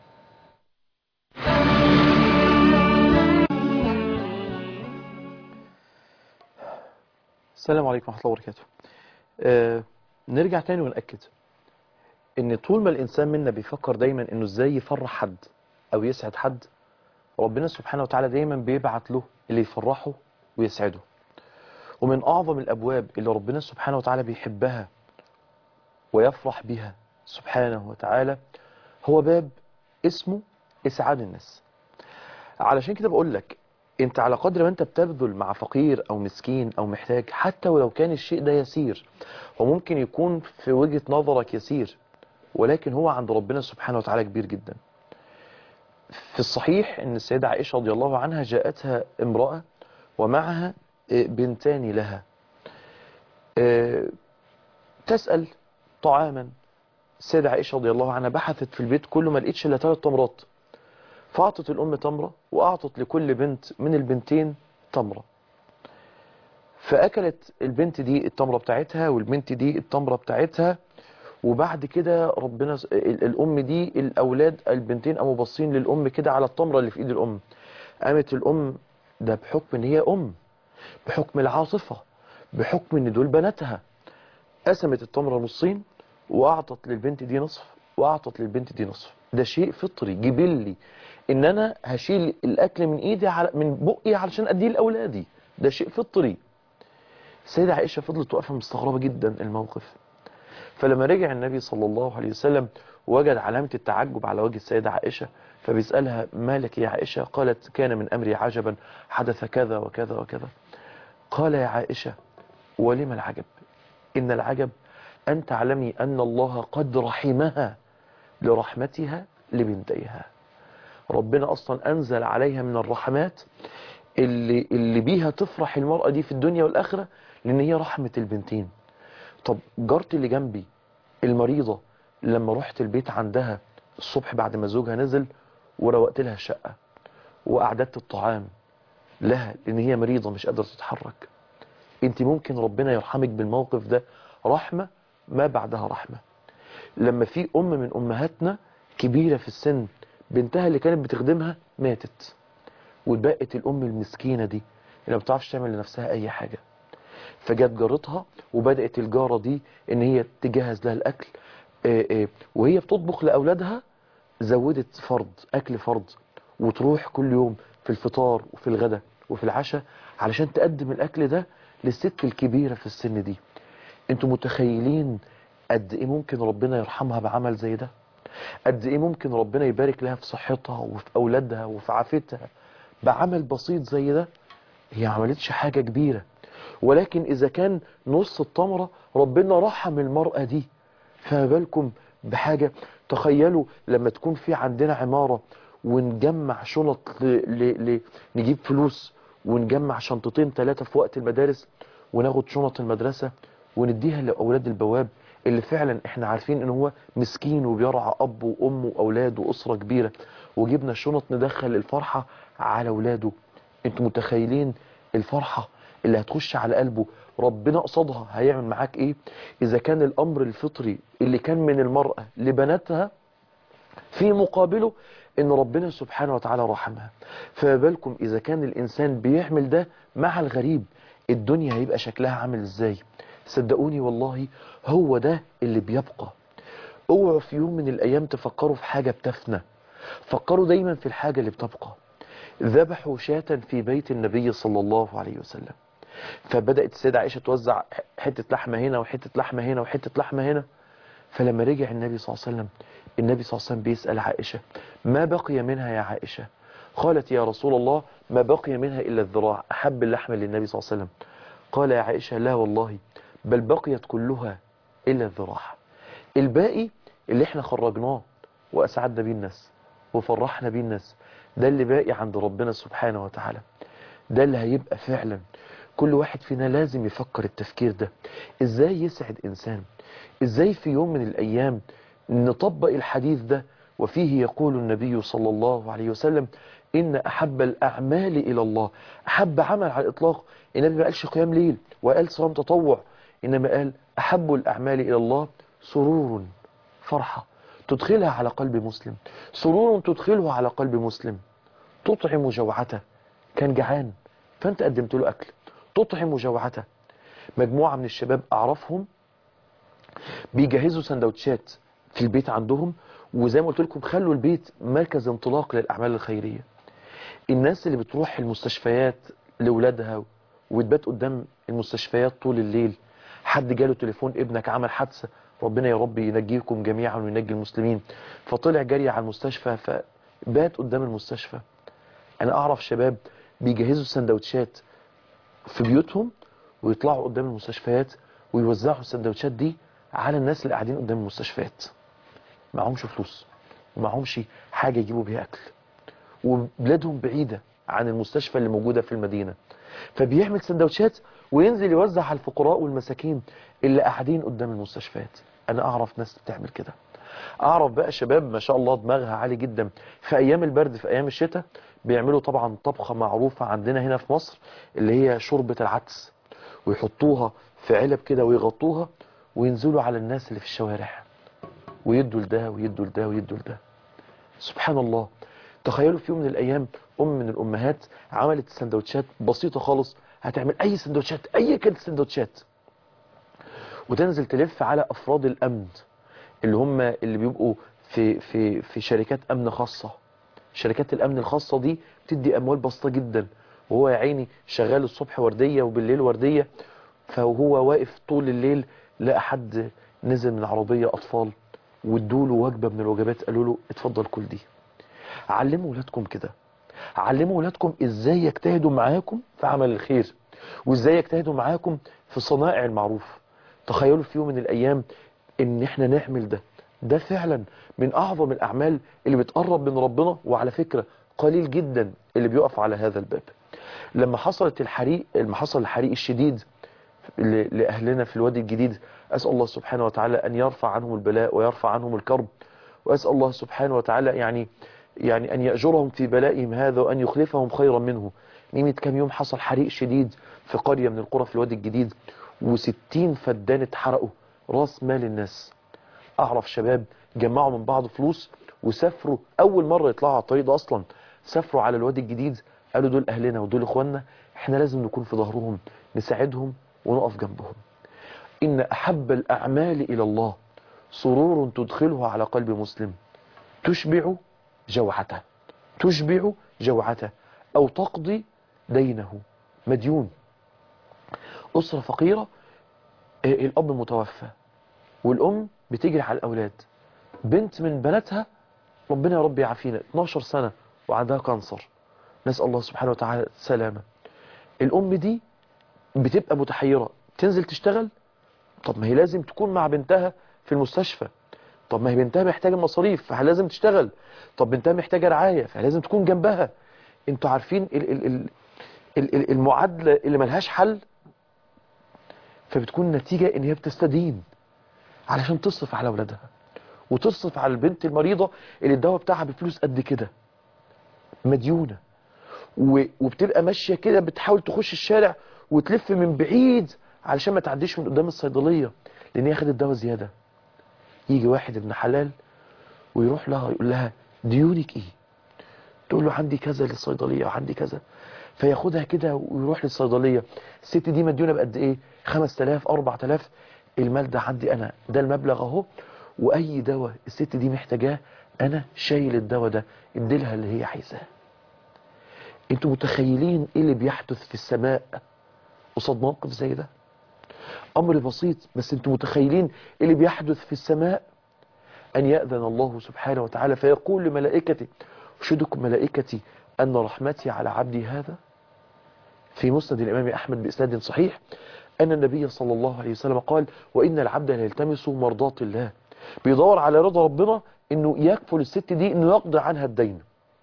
السلام عليكم ورحمة الله وبركاته آه نرجع تاني ونأكد ان طول ما الانسان منا بيفكر دايما انه ازاي يفرح حد او يسعد حد ربنا سبحانه وتعالى دايما بيبعت له اللي يفرحه ويسعده ومن اعظم الابواب اللي ربنا سبحانه وتعالى بيحبها ويفرح بها سبحانه وتعالى هو باب اسمه اسعاد الناس علشان كده بقول لك انت على قدر ما انت بتبذل مع فقير او مسكين او محتاج حتى ولو كان الشيء ده يسير وممكن يكون في وجهة نظرك يسير ولكن هو عند ربنا سبحانه وتعالى كبير جدا في الصحيح ان السيدة عائشة رضي الله عنها جاءتها امرأة ومعها بنتان لها تسأل طعاما السيدة عائشة رضي الله عنها بحثت في البيت كله ما لقيتش الا ثلاث تمرات فأعطت الأم تمرة وأعطت لكل بنت من البنتين تمرة فأكلت البنت دي التمرة بتاعتها والبنت دي التمرة بتاعتها وبعد كده ربنا س- ال- الأم دي الأولاد البنتين قاموا باصين للأم كده على التمرة اللي في إيد الأم قامت الأم ده بحكم إن هي أم بحكم العاطفة بحكم إن دول بناتها قسمت التمرة نصين وأعطت للبنت دي نصف وأعطت للبنت دي نصف ده شيء فطري جبلي إن أنا هشيل الأكل من إيدي على من بقي علشان أديه لأولادي ده شيء فطري السيدة عائشة فضلت واقفة مستغربة جدا الموقف فلما رجع النبي صلى الله عليه وسلم وجد علامة التعجب على وجه السيدة عائشة فبيسألها مالك يا عائشة قالت كان من أمري عجبا حدث كذا وكذا وكذا قال يا عائشة ولم العجب إن العجب أن تعلمي أن الله قد رحمها لرحمتها لبنتيها ربنا أصلا أنزل عليها من الرحمات اللي, اللي بيها تفرح المرأة دي في الدنيا والآخرة لأن هي رحمة البنتين طب جارتي اللي جنبي المريضة لما رحت البيت عندها الصبح بعد ما زوجها نزل وروقت لها الشقة وأعددت الطعام لها لأن هي مريضة مش قادرة تتحرك انت ممكن ربنا يرحمك بالموقف ده رحمة ما بعدها رحمة لما في أم من أمهاتنا كبيرة في السن بنتها اللي كانت بتخدمها ماتت واتبقت الأم المسكينة دي اللي ما بتعرفش تعمل لنفسها أي حاجة فجت جارتها وبدأت الجارة دي ان هي تجهز لها الاكل آه، آه، وهي بتطبخ لاولادها زودت فرض اكل فرض وتروح كل يوم في الفطار وفي الغداء وفي العشاء علشان تقدم الاكل ده للست الكبيرة في السن دي انتوا متخيلين قد ايه ممكن ربنا يرحمها بعمل زي ده قد ايه ممكن ربنا يبارك لها في صحتها وفي اولادها وفي عافيتها بعمل بسيط زي ده هي عملتش حاجة كبيرة ولكن إذا كان نص التمرة ربنا رحم المرأة دي فما بالكم بحاجة تخيلوا لما تكون في عندنا عمارة ونجمع شنط ل... ل... ل... نجيب فلوس ونجمع شنطتين ثلاثة في وقت المدارس وناخد شنط المدرسة ونديها لأولاد البواب اللي فعلا احنا عارفين ان هو مسكين وبيرعى اب وام واولاد واسرة كبيرة وجبنا شنط ندخل الفرحة على اولاده انتوا متخيلين الفرحة اللي هتخش على قلبه ربنا قصادها هيعمل معاك ايه اذا كان الامر الفطري اللي كان من المرأة لبناتها في مقابله ان ربنا سبحانه وتعالى رحمها فما بالكم اذا كان الانسان بيعمل ده مع الغريب الدنيا هيبقى شكلها عامل ازاي صدقوني والله هو ده اللي بيبقى اوعوا في يوم من الايام تفكروا في حاجة بتفنى فكروا دايما في الحاجة اللي بتبقى ذبحوا شاة في بيت النبي صلى الله عليه وسلم فبدأت السيدة عائشة توزع حتة لحمة هنا وحتة لحمة هنا وحتة لحمة هنا فلما رجع النبي صلى الله عليه وسلم النبي صلى الله عليه وسلم بيسأل عائشة ما بقي منها يا عائشة قالت يا رسول الله ما بقي منها إلا الذراع أحب اللحم للنبي صلى الله عليه وسلم قال يا عائشة لا والله بل بقيت كلها إلا الذراع الباقي اللي احنا خرجناه وأسعدنا بيه الناس وفرحنا بيه الناس ده اللي باقي عند ربنا سبحانه وتعالى ده اللي هيبقى فعلا كل واحد فينا لازم يفكر التفكير ده ازاي يسعد انسان ازاي في يوم من الايام نطبق الحديث ده وفيه يقول النبي صلى الله عليه وسلم ان احب الاعمال الى الله احب عمل على الاطلاق النبي ما قالش قيام ليل وقال صيام تطوع انما قال احب الاعمال الى الله سرور فرحة تدخلها على قلب مسلم سرور تدخله على قلب مسلم تطعم جوعته كان جعان فانت قدمت له اكل تطعم جوعته مجموعة من الشباب اعرفهم بيجهزوا سندوتشات في البيت عندهم وزي ما قلت لكم خلوا البيت مركز انطلاق للاعمال الخيرية الناس اللي بتروح المستشفيات لولادها وتبات قدام المستشفيات طول الليل حد جاله تليفون ابنك عمل حادثة ربنا يا رب ينجيكم جميعا وينجي المسلمين فطلع جري على المستشفى فبات قدام المستشفى انا اعرف شباب بيجهزوا سندوتشات في بيوتهم ويطلعوا قدام المستشفيات ويوزعوا السندوتشات دي على الناس اللي قاعدين قدام المستشفيات معهمش فلوس ومعهمش حاجة يجيبوا بيها اكل وبلادهم بعيدة عن المستشفى اللي موجودة في المدينة فبيعمل سندوتشات وينزل يوزع على الفقراء والمساكين اللي قاعدين قدام المستشفيات انا اعرف ناس بتعمل كده اعرف بقى شباب ما شاء الله دماغها عالي جدا في ايام البرد في ايام الشتاء بيعملوا طبعا طبخة معروفة عندنا هنا في مصر اللي هي شوربة العدس ويحطوها في علب كده ويغطوها وينزلوا على الناس اللي في الشوارع ويدوا لده ويدوا لده ويدوا لده سبحان الله تخيلوا في يوم من الايام ام من الامهات عملت سندوتشات بسيطة خالص هتعمل اي سندوتشات اي كانت سندوتشات وتنزل تلف على افراد الامن اللي هم اللي بيبقوا في في في شركات امن خاصة شركات الامن الخاصة دي بتدي اموال بسيطة جدا وهو يا عيني شغال الصبح وردية وبالليل وردية فهو واقف طول الليل لقى حد نزل من عربية اطفال وادوله وجبة من الوجبات قالوا له اتفضل كل دي علموا ولادكم كده علموا ولادكم ازاي يجتهدوا معاكم في عمل الخير وازاي يجتهدوا معاكم في صنائع المعروف تخيلوا في يوم من الايام ان احنا نعمل ده ده فعلا من اعظم الاعمال اللي بتقرب من ربنا وعلى فكرة قليل جدا اللي بيقف على هذا الباب لما حصلت الحريق لما حصل الحريق الشديد ل- لأهلنا في الوادي الجديد أسأل الله سبحانه وتعالى أن يرفع عنهم البلاء ويرفع عنهم الكرب وأسأل الله سبحانه وتعالى يعني يعني أن يأجرهم في بلائهم هذا وأن يخلفهم خيرا منه نيمة كام يوم حصل حريق شديد في قرية من القرى في الوادي الجديد وستين فدان اتحرقوا راس مال الناس أعرف شباب جمعوا من بعض فلوس وسافروا أول مرة يطلعوا على الطريق ده أصلا سافروا على الوادي الجديد قالوا دول أهلنا ودول إخواننا احنا لازم نكون في ظهرهم نساعدهم ونقف جنبهم إن أحب الأعمال إلى الله سرور تدخله على قلب مسلم تشبع جوعته تشبع جوعته أو تقضي دينه مديون أسرة فقيرة آه، الأب متوفى والأم بتجري على الأولاد بنت من بناتها ربنا يا رب يعافينا 12 سنة وعندها كانسر نسأل الله سبحانه وتعالى السلامة الأم دي بتبقى متحيرة تنزل تشتغل طب ما هي لازم تكون مع بنتها في المستشفى طب ما هي بنتها محتاجة مصاريف فلازم تشتغل طب بنتها محتاجة رعاية فلازم تكون جنبها انتوا عارفين ال ال ال ال ال المعادلة اللي ملهاش حل فبتكون النتيجة ان هي بتستدين علشان تصرف على اولادها وتصرف على البنت المريضة اللي الدواء بتاعها بفلوس قد كده مديونة و- وبتبقى ماشية كده بتحاول تخش الشارع وتلف من بعيد علشان ما تعديش من قدام الصيدلية لان هي خدت دواء زيادة يجي واحد ابن حلال ويروح لها يقول لها ديونك ايه تقول له عندي كذا للصيدلية وعندي كذا فياخدها كده ويروح للصيدلية الست دي مديونة بقد ايه 5000 4000 المال ده عندي انا ده المبلغ اهو واي دواء الست دي محتاجاه انا شايل الدواء ده اديلها اللي هي عايزاه انتوا متخيلين ايه اللي بيحدث في السماء قصاد موقف زي ده امر بسيط بس انتوا متخيلين ايه اللي بيحدث في السماء ان يأذن الله سبحانه وتعالى فيقول لملائكته اشهدكم ملائكتي ان رحمتي على عبدي هذا في مسند الامام احمد باسناد صحيح ان النبي صلى الله عليه وسلم قال وان العبد لا يلتمس مرضات الله بيدور على رضا ربنا انه يكفل الست دي انه يقضي عنها الدين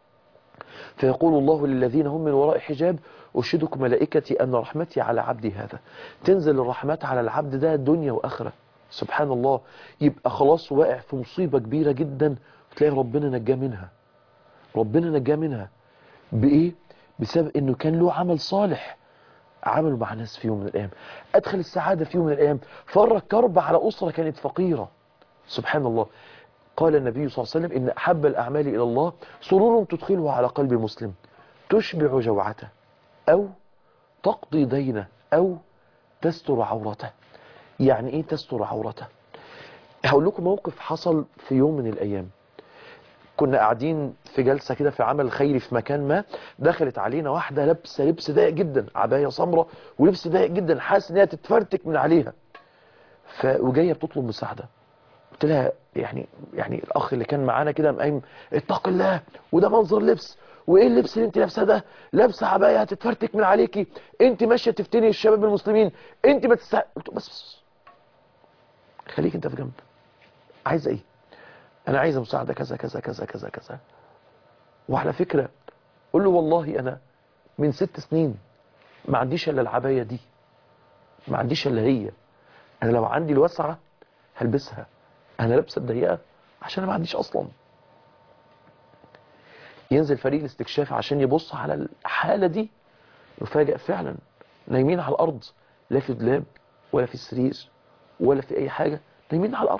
فيقول الله للذين هم من وراء حجاب أشهدكم ملائكتي أن رحمتي على عبدي هذا تنزل الرحمات على العبد ده دنيا وآخرة سبحان الله يبقى خلاص واقع في مصيبة كبيرة جدا تلاقي ربنا نجاه منها ربنا نجاه منها بإيه؟ بسبب أنه كان له عمل صالح عمله مع ناس في يوم من الأيام أدخل السعادة في يوم من الأيام فرق كرب على أسرة كانت فقيرة سبحان الله قال النبي صلى الله عليه وسلم إن أحب الأعمال إلى الله سرور تدخله على قلب مسلم تشبع جوعته أو تقضي دينه أو تستر عورته يعني إيه تستر عورته هقول لكم موقف حصل في يوم من الأيام كنا قاعدين في جلسة كده في عمل خيري في مكان ما دخلت علينا واحدة لابسة لبس ضيق جدا عباية سمراء ولبس ضيق جدا حاسس ان هي تتفرتك من عليها ف وجايه بتطلب مساعده قلت لها يعني يعني الاخ اللي كان معانا كده قايم اتق الله وده منظر لبس وايه اللبس اللي انت لابساه ده لابسه عبايه هتتفرتك من عليكي انت ماشيه تفتني الشباب المسلمين انت ما تستحق قلت له بس بس خليك انت في جنب عايزه ايه انا عايزه مساعده كذا كذا كذا كذا كذا وعلى فكره قول له والله انا من ست سنين ما عنديش الا العبايه دي ما عنديش الا هي انا لو عندي الوسعه هلبسها انا لابسه الضيقه عشان انا ما عنديش اصلا ينزل فريق الاستكشاف عشان يبص على الحالة دي يفاجئ فعلا نايمين على الارض لا في دولاب ولا في سرير ولا في اي حاجة نايمين على الارض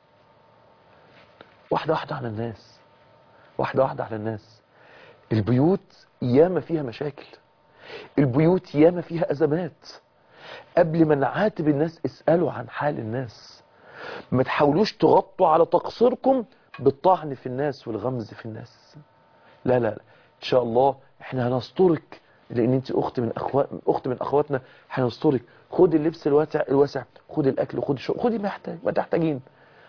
واحدة واحدة على الناس واحدة واحدة على الناس البيوت ياما فيها مشاكل البيوت ياما فيها أزمات قبل ما نعاتب الناس اسألوا عن حال الناس ما تحاولوش تغطوا على تقصيركم بالطعن في الناس والغمز في الناس لا لا لا ان شاء الله احنا هنسترك لان انت اخت من اخوات اخت من اخواتنا هنسترك خد اللبس الواسع الواسع خد الاكل خد الشرب خدي ما يحتاج ما تحتاجين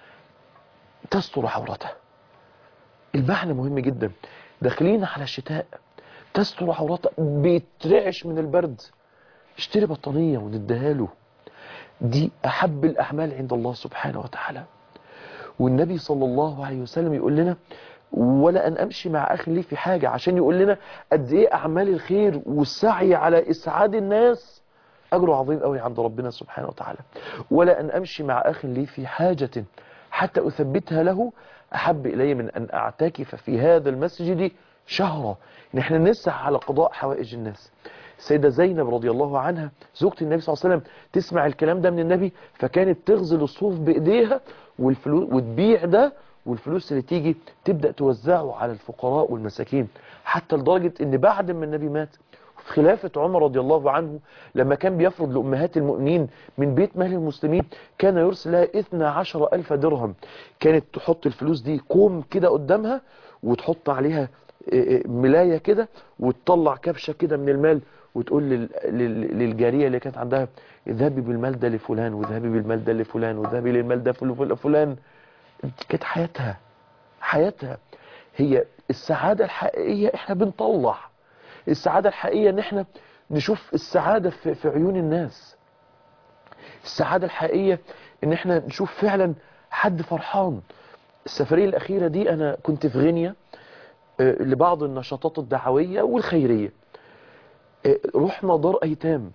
تستر عورتها المعنى مهم جدا داخلين على الشتاء تستر عورتها بيترعش من البرد اشتري بطانية ونديها له دي أحب الأعمال عند الله سبحانه وتعالى والنبي صلى الله عليه وسلم يقول لنا ولا أن أمشي مع أخي لي في حاجة عشان يقول لنا قد إيه أعمال الخير والسعي على إسعاد الناس أجره عظيم قوي عند ربنا سبحانه وتعالى ولا أن أمشي مع أخ لي في حاجة حتى أثبتها له أحب إلي من أن أعتكف في هذا المسجد شهرا نحن نسعى على قضاء حوائج الناس السيدة زينب رضي الله عنها زوجة النبي صلى الله عليه وسلم تسمع الكلام ده من النبي فكانت تغزل الصوف بإيديها والفلوس وتبيع ده والفلوس اللي تيجي تبدأ توزعه على الفقراء والمساكين حتى لدرجة ان بعد ما النبي مات في خلافة عمر رضي الله عنه لما كان بيفرض لأمهات المؤمنين من بيت مال المسلمين كان يرسل لها 12 ألف درهم كانت تحط الفلوس دي كوم كده قدامها وتحط عليها ملاية كده وتطلع كبشة كده من المال وتقول لل... لل... للجارية اللي كانت عندها اذهبي بالمال ده لفلان واذهبي بالمال ده لفلان واذهبي للمال ده فل- فلان دي كانت حياتها حياتها هي السعادة الحقيقية احنا بنطلع السعادة الحقيقية ان احنا نشوف السعادة في, في عيون الناس السعادة الحقيقية ان احنا نشوف فعلا حد فرحان السفرية الأخيرة دي أنا كنت في غينيا آه، لبعض النشاطات الدعوية والخيرية آه، رحنا دار أيتام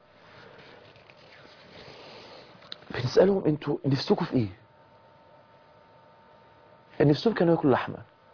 بنسألهم انتوا نفسكم في ايه نفسهم كانوا ياكلوا لحمة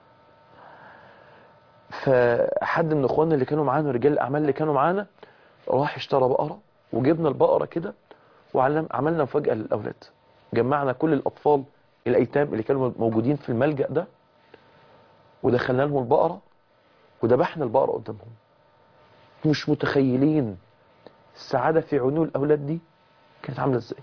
فحد من اخواننا اللي كانوا معانا رجال الاعمال اللي كانوا معانا راح اشترى بقرة وجبنا البقرة كده وعملنا مفاجأة للأولاد جمعنا كل الأطفال الأيتام اللي كانوا موجودين في الملجأ ده ودخلنا لهم البقرة وذبحنا البقرة قدامهم مش متخيلين السعادة في عيون الأولاد دي كانت عاملة ازاي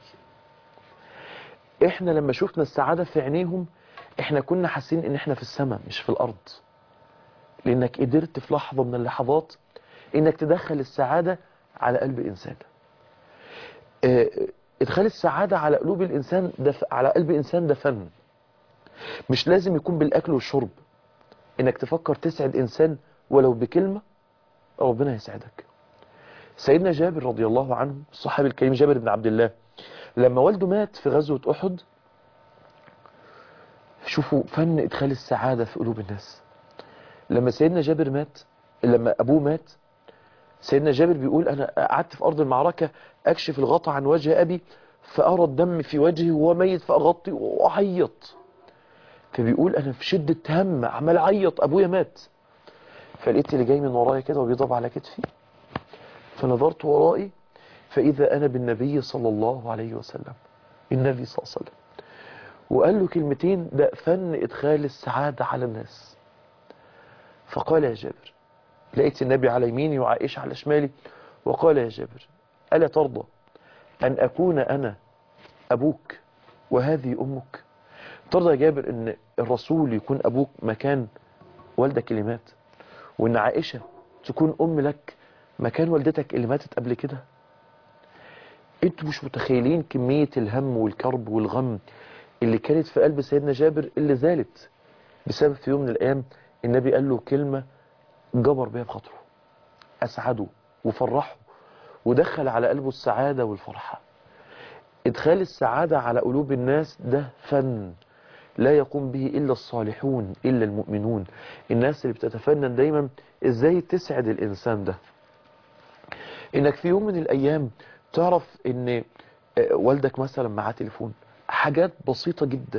احنا لما شفنا السعادة في عينيهم احنا كنا حاسين ان احنا في السماء مش في الأرض لانك قدرت في لحظة من اللحظات انك تدخل السعادة على قلب انسان اه، ادخال السعادة على قلوب الانسان ده ف- على قلب انسان ده فن مش لازم يكون بالاكل والشرب انك تفكر تسعد انسان ولو بكلمة ربنا يسعدك سيدنا جابر رضي الله عنه الصحابي الكريم جابر بن عبد الله لما والده مات في غزوة أحد شوفوا فن إدخال السعادة في قلوب الناس لما سيدنا جابر مات لما أبوه مات سيدنا جابر بيقول أنا قعدت في أرض المعركة أكشف الغطاء عن وجه أبي فأرى الدم في وجهي وهو ميت فأغطي وأعيط فبيقول أنا في شدة هم عمال أعيط أبويا مات فلقيت اللي جاي من ورايا كده وبيضرب على كتفي فنظرت ورائي فإذا أنا بالنبي صلى الله عليه وسلم النبي صلى الله عليه وسلم وقال له كلمتين ده فن إدخال السعادة على الناس فقال يا جابر لقيت النبي على يميني وعائشة على شمالي وقال يا جابر ألا ترضى أن أكون أنا أبوك وهذه أمك ترضى يا جابر أن الرسول يكون أبوك مكان والدك اللي مات وأن عائشة تكون أم لك مكان والدتك اللي ماتت قبل كده انتوا مش متخيلين كمية الهم والكرب والغم اللي كانت في قلب سيدنا جابر اللي زالت بسبب في يوم من الأيام النبي قال له كلمة جبر بيها بخاطره أسعده وفرحه ودخل على قلبه السعادة والفرحة إدخال السعادة على قلوب الناس ده فن لا يقوم به إلا الصالحون إلا المؤمنون الناس اللي بتتفنن دايما إزاي تسعد الإنسان ده إنك في يوم من الأيام تعرف إن آه، والدك مثلا معاه تليفون حاجات بسيطة جدا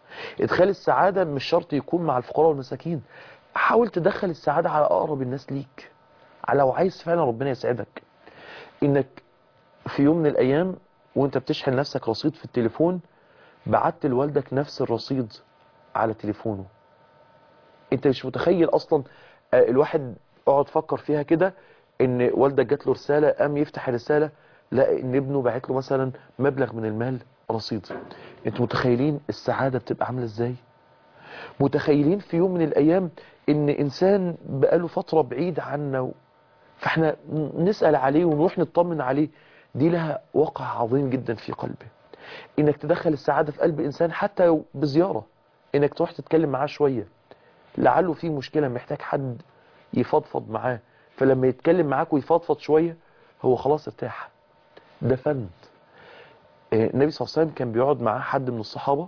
ادخال السعادة مش شرط يكون مع الفقراء والمساكين حاول تدخل السعادة على أقرب الناس ليك على لو عايز فعلا ربنا يسعدك انك في يوم من الأيام وانت بتشحن نفسك رصيد في التليفون بعت لوالدك نفس الرصيد على تليفونه انت مش متخيل اصلا آه، الواحد اقعد فكر فيها كده ان والدك جات له رسالة قام يفتح الرسالة لقى ان ابنه باعت له مثلا مبلغ من المال رصيد انتوا متخيلين السعادة بتبقى عاملة ازاي متخيلين في يوم من الايام ان انسان بقاله فترة بعيد عنا و- فاحنا نسأل عليه ونروح نطمن عليه دي لها وقع عظيم جدا في قلبه انك تدخل السعادة في قلب انسان حتى بزيارة انك تروح تتكلم معاه شوية لعله في مشكلة محتاج حد يفضفض معاه فلما يتكلم معاك ويفضفض شوية هو خلاص ارتاح ده فن آه، النبي صلى الله عليه وسلم كان بيقعد معاه حد من الصحابة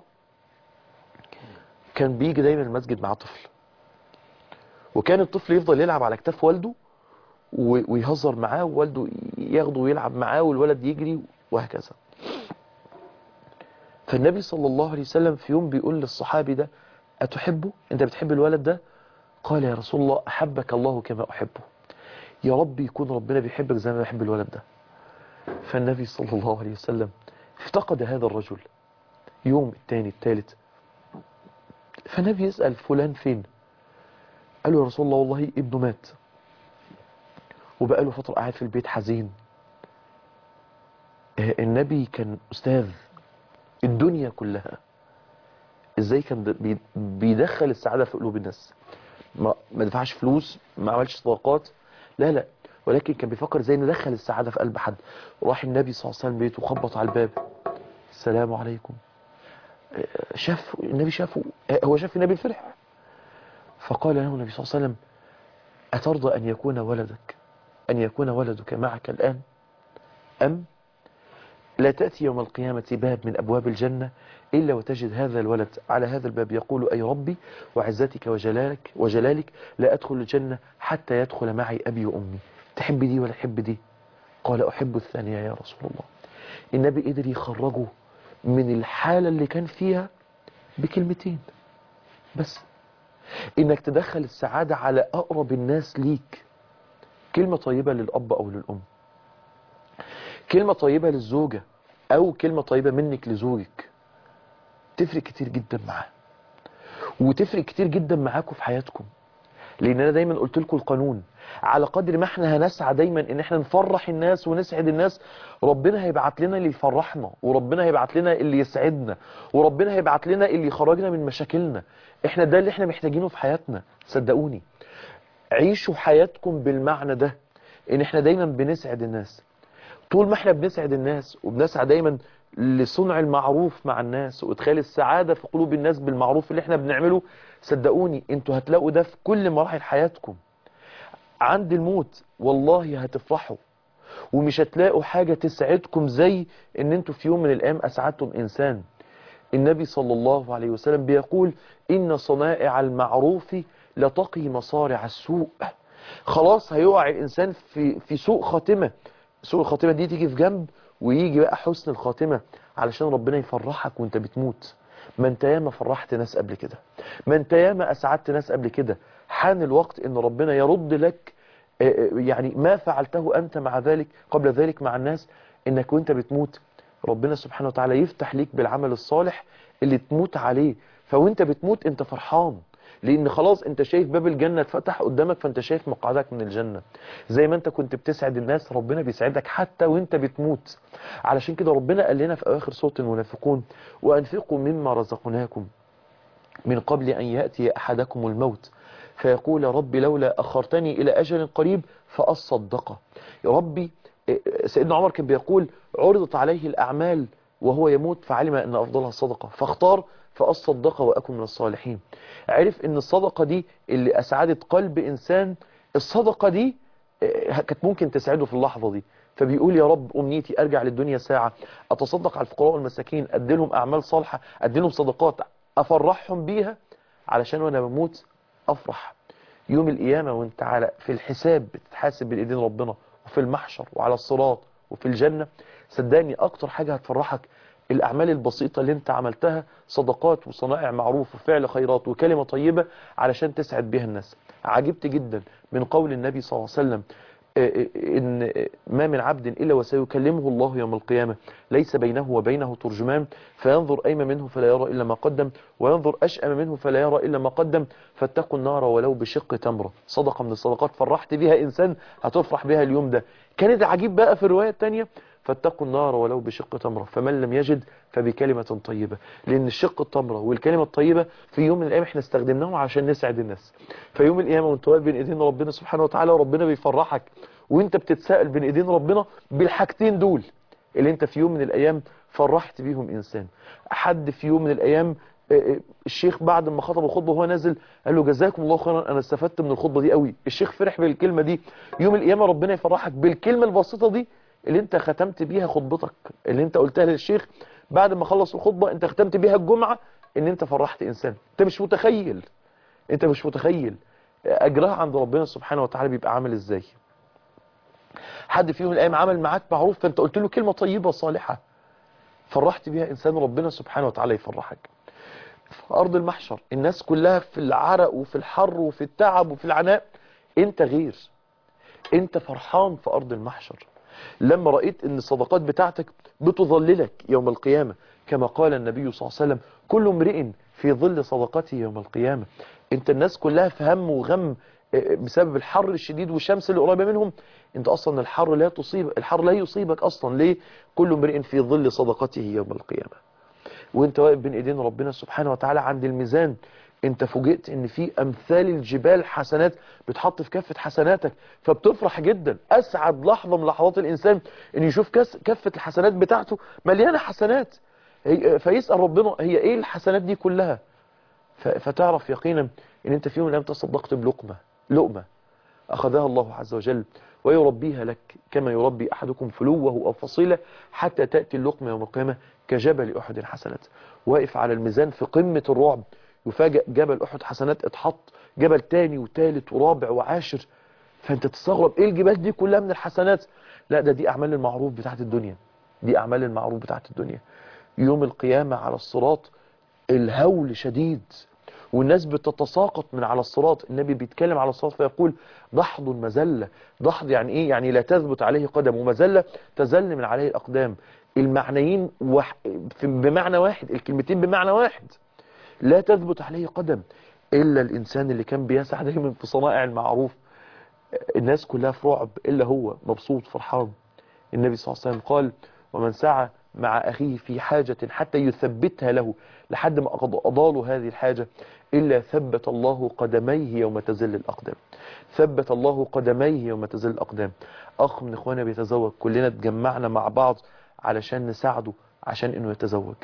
كان بيجي دايما المسجد مع طفل وكان الطفل يفضل يلعب على كتاف والده و- ويهزر معاه ووالده ياخده ويلعب معاه والولد يجري وهكذا فالنبي صلى الله عليه وسلم في يوم بيقول للصحابي ده أتحبه؟ أنت بتحب الولد ده؟ قال يا رسول الله أحبك الله كما أحبه يا رب يكون ربنا بيحبك زي ما بيحب الولد ده فالنبي صلى الله عليه وسلم افتقد هذا الرجل يوم الثاني الثالث فالنبي يسأل فلان فين قال له يا رسول الله والله ابنه مات وبقى له فترة قاعد في البيت حزين آه، النبي كان أستاذ الدنيا كلها ازاي كان بي- بيدخل السعادة في قلوب الناس ما ما دفعش فلوس ما عملش صداقات لا لا ولكن كان بيفكر ازاي ندخل السعادة في قلب حد راح النبي صلى الله عليه وسلم بيته وخبط على الباب السلام عليكم آه، شاف النبي شافه آه، هو شاف النبي الفرح فقال له النبي صلى الله عليه وسلم أترضى أن يكون ولدك أن يكون ولدك معك الآن أم لا تأتي يوم القيامة باب من أبواب الجنة إلا وتجد هذا الولد على هذا الباب يقول أي ربي وعزتك وجلالك وجلالك لا أدخل الجنة حتى يدخل معي أبي وأمي تحب دي ولا تحب دي قال أحب الثانية يا رسول الله النبي قدر يخرجه من الحالة اللي كان فيها بكلمتين بس إنك تدخل السعادة على أقرب الناس ليك كلمة طيبة للأب أو للأم كلمة طيبة للزوجة أو كلمة طيبة منك لزوجك تفرق كتير جدا معاه وتفرق كتير جدا معاكم في حياتكم لأن أنا دايما قلت لكم القانون على قدر ما احنا هنسعى دايما ان احنا نفرح الناس ونسعد الناس ربنا هيبعت لنا اللي يفرحنا وربنا هيبعت لنا اللي يسعدنا وربنا هيبعت لنا اللي يخرجنا من مشاكلنا احنا ده اللي احنا محتاجينه في حياتنا صدقوني عيشوا حياتكم بالمعنى ده ان احنا دايما بنسعد الناس طول ما احنا بنسعد الناس وبنسعى دايما لصنع المعروف مع الناس وادخال السعادة في قلوب الناس بالمعروف اللي احنا بنعمله صدقوني انتوا هتلاقوا ده في كل مراحل حياتكم عند الموت والله هتفرحوا ومش هتلاقوا حاجة تسعدكم زي ان انتوا في يوم من الايام اسعدتم انسان النبي صلى الله عليه وسلم بيقول ان صنائع المعروف لتقي مصارع السوء خلاص هيقع الانسان في في سوء خاتمة سوء الخاتمة دي تيجي في جنب ويجي بقى حسن الخاتمة علشان ربنا يفرحك وانت بتموت ما انت ياما فرحت ناس قبل كده ما انت ياما اسعدت ناس قبل كده حان الوقت ان ربنا يرد لك آه، آه، يعني ما فعلته انت مع ذلك قبل ذلك مع الناس انك وانت بتموت ربنا سبحانه وتعالى يفتح ليك بالعمل الصالح اللي تموت عليه فوانت بتموت انت فرحان لان خلاص انت شايف باب الجنة اتفتح قدامك فانت شايف مقعدك من الجنة زي ما انت كنت بتسعد الناس ربنا بيسعدك حتى وانت بتموت علشان كده ربنا قال لنا في اواخر سورة المنافقون وانفقوا مما رزقناكم من قبل ان يأتي احدكم الموت فيقول ربي لولا اخرتني الى اجل قريب فاصدق يا ربي إيه، سيدنا عمر كان بيقول عرضت عليه الاعمال وهو يموت فعلم ان افضلها الصدقة فاختار فاصدق واكن من الصالحين عرف ان الصدقة دي اللي اسعدت قلب انسان الصدقة دي آه، كانت ممكن تسعده في اللحظة دي فبيقول يا رب امنيتي ارجع للدنيا ساعة اتصدق على الفقراء والمساكين اديلهم اعمال صالحة اديلهم صدقات افرحهم بيها علشان وانا بموت افرح يوم القيامة وانت على في الحساب بتتحاسب بالايدين ربنا وفي المحشر وعلى الصراط وفي الجنة صدقني اكتر حاجة هتفرحك الأعمال البسيطة اللي انت عملتها صدقات وصنائع معروف وفعل خيرات وكلمة طيبة علشان تسعد بها الناس عجبت جدا من قول النبي صلى الله عليه وسلم إن ما من عبد إلا وسيكلمه الله يوم القيامة ليس بينه وبينه ترجمان فينظر أيم منه فلا يرى إلا ما قدم وينظر أشأم منه فلا يرى إلا ما قدم فاتقوا النار ولو بشق تمرة صدقة من الصدقات فرحت بها إنسان هتفرح بها اليوم ده كانت عجيب بقى في الرواية الثانية فاتقوا النار ولو بشق تمرة فمن لم يجد فبكلمة طيبة لأن الشق التمرة والكلمة الطيبة في يوم من الأيام احنا استخدمناهم عشان نسعد الناس في يوم القيامة وانت واقف بين ايدين ربنا سبحانه وتعالى وربنا بيفرحك وانت بتتساءل بين ايدين ربنا بالحاجتين دول اللي انت في يوم من الأيام فرحت بيهم إنسان حد في يوم من الأيام الشيخ بعد ما خطب الخطبة وهو نازل قال له جزاكم الله خيرا انا استفدت من الخطبة دي قوي الشيخ فرح بالكلمة دي يوم القيامة ربنا يفرحك بالكلمة البسيطة دي اللي انت ختمت بيها خطبتك اللي انت قلتها للشيخ بعد ما خلص الخطبة انت ختمت بيها الجمعة ان انت فرحت انسان انت مش متخيل انت مش متخيل اجرها عند ربنا سبحانه وتعالى بيبقى عامل ازاي حد فيهم الايام عمل معاك معروف فانت قلت له كلمة طيبة صالحة فرحت بيها انسان ربنا سبحانه وتعالى يفرحك في ارض المحشر الناس كلها في العرق وفي الحر وفي التعب وفي العناء انت غير انت فرحان في ارض المحشر لما رأيت ان الصدقات بتاعتك بتظللك يوم القيامة كما قال النبي صلى الله عليه وسلم كل امرئ في ظل صدقته يوم القيامة انت الناس كلها في هم وغم بسبب الحر الشديد والشمس اللي قريبه منهم انت اصلا الحر لا تصيب الحر لا يصيبك اصلا ليه كل امرئ في ظل صدقته يوم القيامة وانت واقف بين ايدين ربنا سبحانه وتعالى عند الميزان انت فوجئت ان في امثال الجبال حسنات بتحط في كفة حسناتك فبتفرح جدا اسعد لحظة من لحظات الانسان ان يشوف كفة الحسنات بتاعته مليانة حسنات فيسأل ربنا هي ايه الحسنات دي كلها فتعرف يقينا ان انت في يوم من الايام تصدقت بلقمة لقمة اخذها الله عز وجل ويربيها لك كما يربي احدكم فلوه او فصيلة حتى تأتي اللقمة يوم القيامة كجبل احد حسنات واقف على الميزان في قمة الرعب يفاجئ جبل احد حسنات اتحط جبل تاني وتالت ورابع وعاشر فانت تستغرب ايه الجبال دي كلها من الحسنات لا ده دي اعمال المعروف بتاعت الدنيا دي اعمال المعروف بتاعت الدنيا يوم القيامة على الصراط الهول شديد والناس بتتساقط من على الصراط النبي بيتكلم على الصراط فيقول ضحض مزلة ضحض يعني ايه يعني لا تثبت عليه قدم ومزلة تزل من عليه الاقدام المعنيين وح... بمعنى واحد الكلمتين بمعنى واحد لا تثبت عليه قدم إلا الإنسان اللي كان بيسعى دايما في صنائع المعروف الناس كلها في رعب إلا هو مبسوط فرحان النبي صلى الله عليه وسلم قال ومن سعى مع أخيه في حاجة حتى يثبتها له لحد ما أضالوا هذه الحاجة إلا ثبت الله قدميه يوم تزل الأقدام ثبت الله قدميه يوم تزل الأقدام أخ من إخوانا بيتزوج كلنا اتجمعنا مع بعض علشان نساعده عشان إنه يتزوج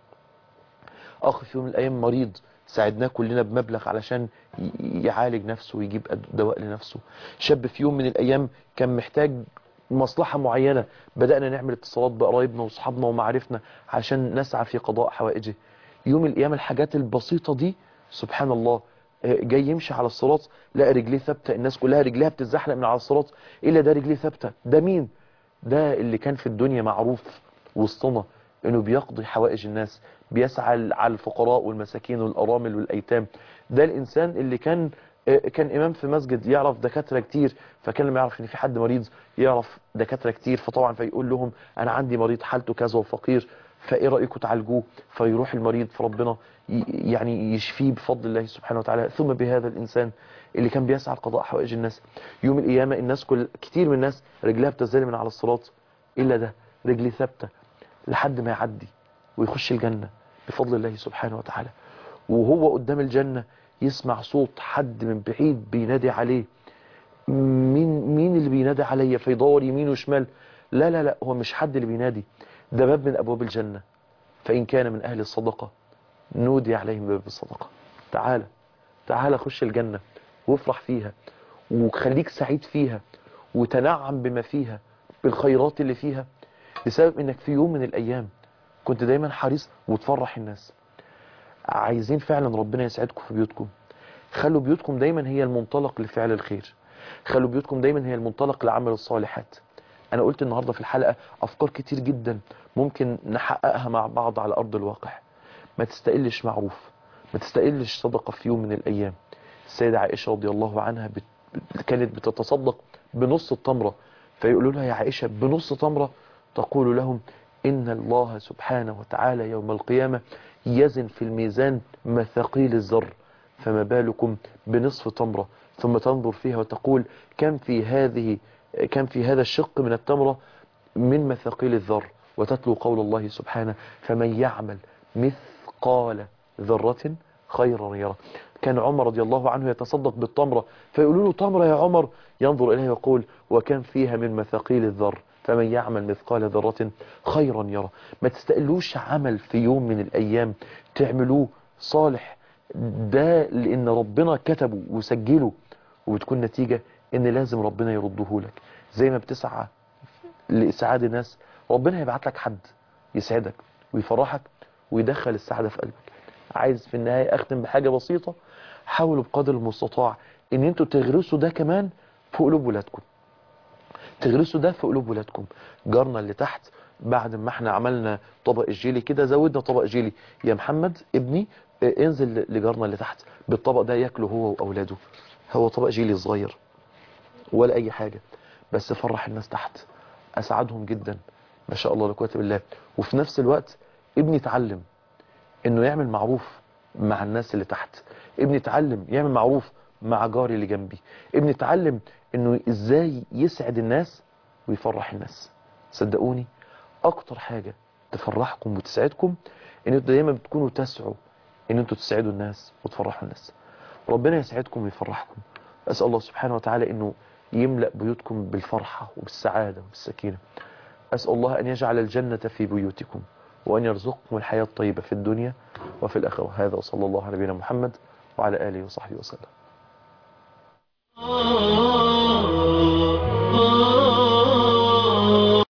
أخ في يوم من الأيام مريض ساعدناه كلنا بمبلغ علشان يعالج نفسه ويجيب دواء لنفسه شاب في يوم من الأيام كان محتاج مصلحة معينة بدأنا نعمل اتصالات بقرايبنا وصحابنا ومعارفنا عشان نسعى في قضاء حوائجه يوم القيامة الحاجات البسيطة دي سبحان الله جاي يمشي على الصراط لا رجليه ثابته الناس كلها رجليها بتزحلق من على الصراط إلا ده رجليه ثابته ده مين ده اللي كان في الدنيا معروف وسطنا انه بيقضي حوائج الناس بيسعى على الفقراء والمساكين والارامل والايتام ده الانسان اللي كان كان امام في مسجد يعرف دكاتره كتير فكان لما يعرف ان في حد مريض يعرف دكاتره كتير فطبعا فيقول لهم انا عندي مريض حالته كذا وفقير فايه رايكم تعالجوه فيروح المريض فربنا يعني يشفيه بفضل الله سبحانه وتعالى ثم بهذا الانسان اللي كان بيسعى لقضاء حوائج الناس يوم القيامه الناس كل كتير من الناس رجلها بتزل من على الصراط الا ده رجلي ثابته لحد ما يعدي ويخش الجنة بفضل الله سبحانه وتعالى وهو قدام الجنة يسمع صوت حد من بعيد بينادي عليه مين مين اللي بينادي عليا فيدور يمين وشمال لا لا لا هو مش حد اللي بينادي ده باب من أبواب الجنة فإن كان من أهل الصدقة نودي عليهم باب الصدقة تعالى تعالى خش الجنة وافرح فيها وخليك سعيد فيها وتنعم بما فيها بالخيرات اللي فيها بسبب انك في يوم من الايام كنت دايما حريص وتفرح الناس عايزين فعلا ربنا يسعدكم في بيوتكم خلوا بيوتكم دايما هي المنطلق لفعل الخير خلوا بيوتكم دايما هي المنطلق لعمل الصالحات انا قلت النهاردة في الحلقة افكار كتير جدا ممكن نحققها مع بعض على ارض الواقع ما تستقلش معروف ما تستقلش صدقة في يوم من الايام السيدة عائشة رضي الله عنها بت... كانت بتتصدق بنص التمرة فيقولوا لها يا عائشة بنص تمرة تقول لهم إن الله سبحانه وتعالى يوم القيامة يزن في الميزان مثاقيل الذر فما بالكم بنصف تمرة ثم تنظر فيها وتقول كم في هذه كم في هذا الشق من التمرة من مثاقيل الذر وتتلو قول الله سبحانه فمن يعمل مثقال ذرة خيرا يرى كان عمر رضي الله عنه يتصدق بالتمرة فيقولوا له تمرة يا عمر ينظر إليه ويقول وكم فيها من مثاقيل الذر فمن يعمل مثقال ذرة خيرا يرى ما تستقلوش عمل في يوم من الأيام تعملوه صالح ده لأن ربنا كتبه وسجله وبتكون نتيجة ان لازم ربنا يرده لك زي ما بتسعى لإسعاد الناس ربنا هيبعت لك حد يسعدك ويفرحك ويدخل السعادة في قلبك عايز في النهاية أختم بحاجة بسيطة حاولوا بقدر المستطاع ان انتوا تغرسوا ده كمان في قلوب ولادكم تغرسوا ده في قلوب ولادكم جارنا اللي تحت بعد ما احنا عملنا طبق الجيلي كده زودنا طبق جيلي يا محمد ابني اه، انزل لجارنا اللي تحت بالطبق ده ياكله هو واولاده هو طبق جيلي صغير ولا اي حاجة بس فرح الناس تحت اسعدهم جدا ما شاء الله لا قوه الا بالله وفي نفس الوقت ابني اتعلم انه يعمل معروف مع الناس اللي تحت ابني اتعلم يعمل معروف مع جاري اللي جنبي ابني اتعلم انه ازاي يسعد الناس ويفرح الناس صدقوني اكتر حاجة تفرحكم وتسعدكم ان انتوا دايما بتكونوا تسعوا ان انتوا تسعدوا الناس وتفرحوا الناس ربنا يسعدكم ويفرحكم اسال الله سبحانه وتعالى انه يملأ بيوتكم بالفرحة وبالسعادة وبالسكينة أسأل الله أن يجعل الجنة في بيوتكم وأن يرزقكم الحياة الطيبة في الدنيا وفي الآخرة هذا وصلى الله على نبينا محمد وعلى آله وصحبه وسلم Oh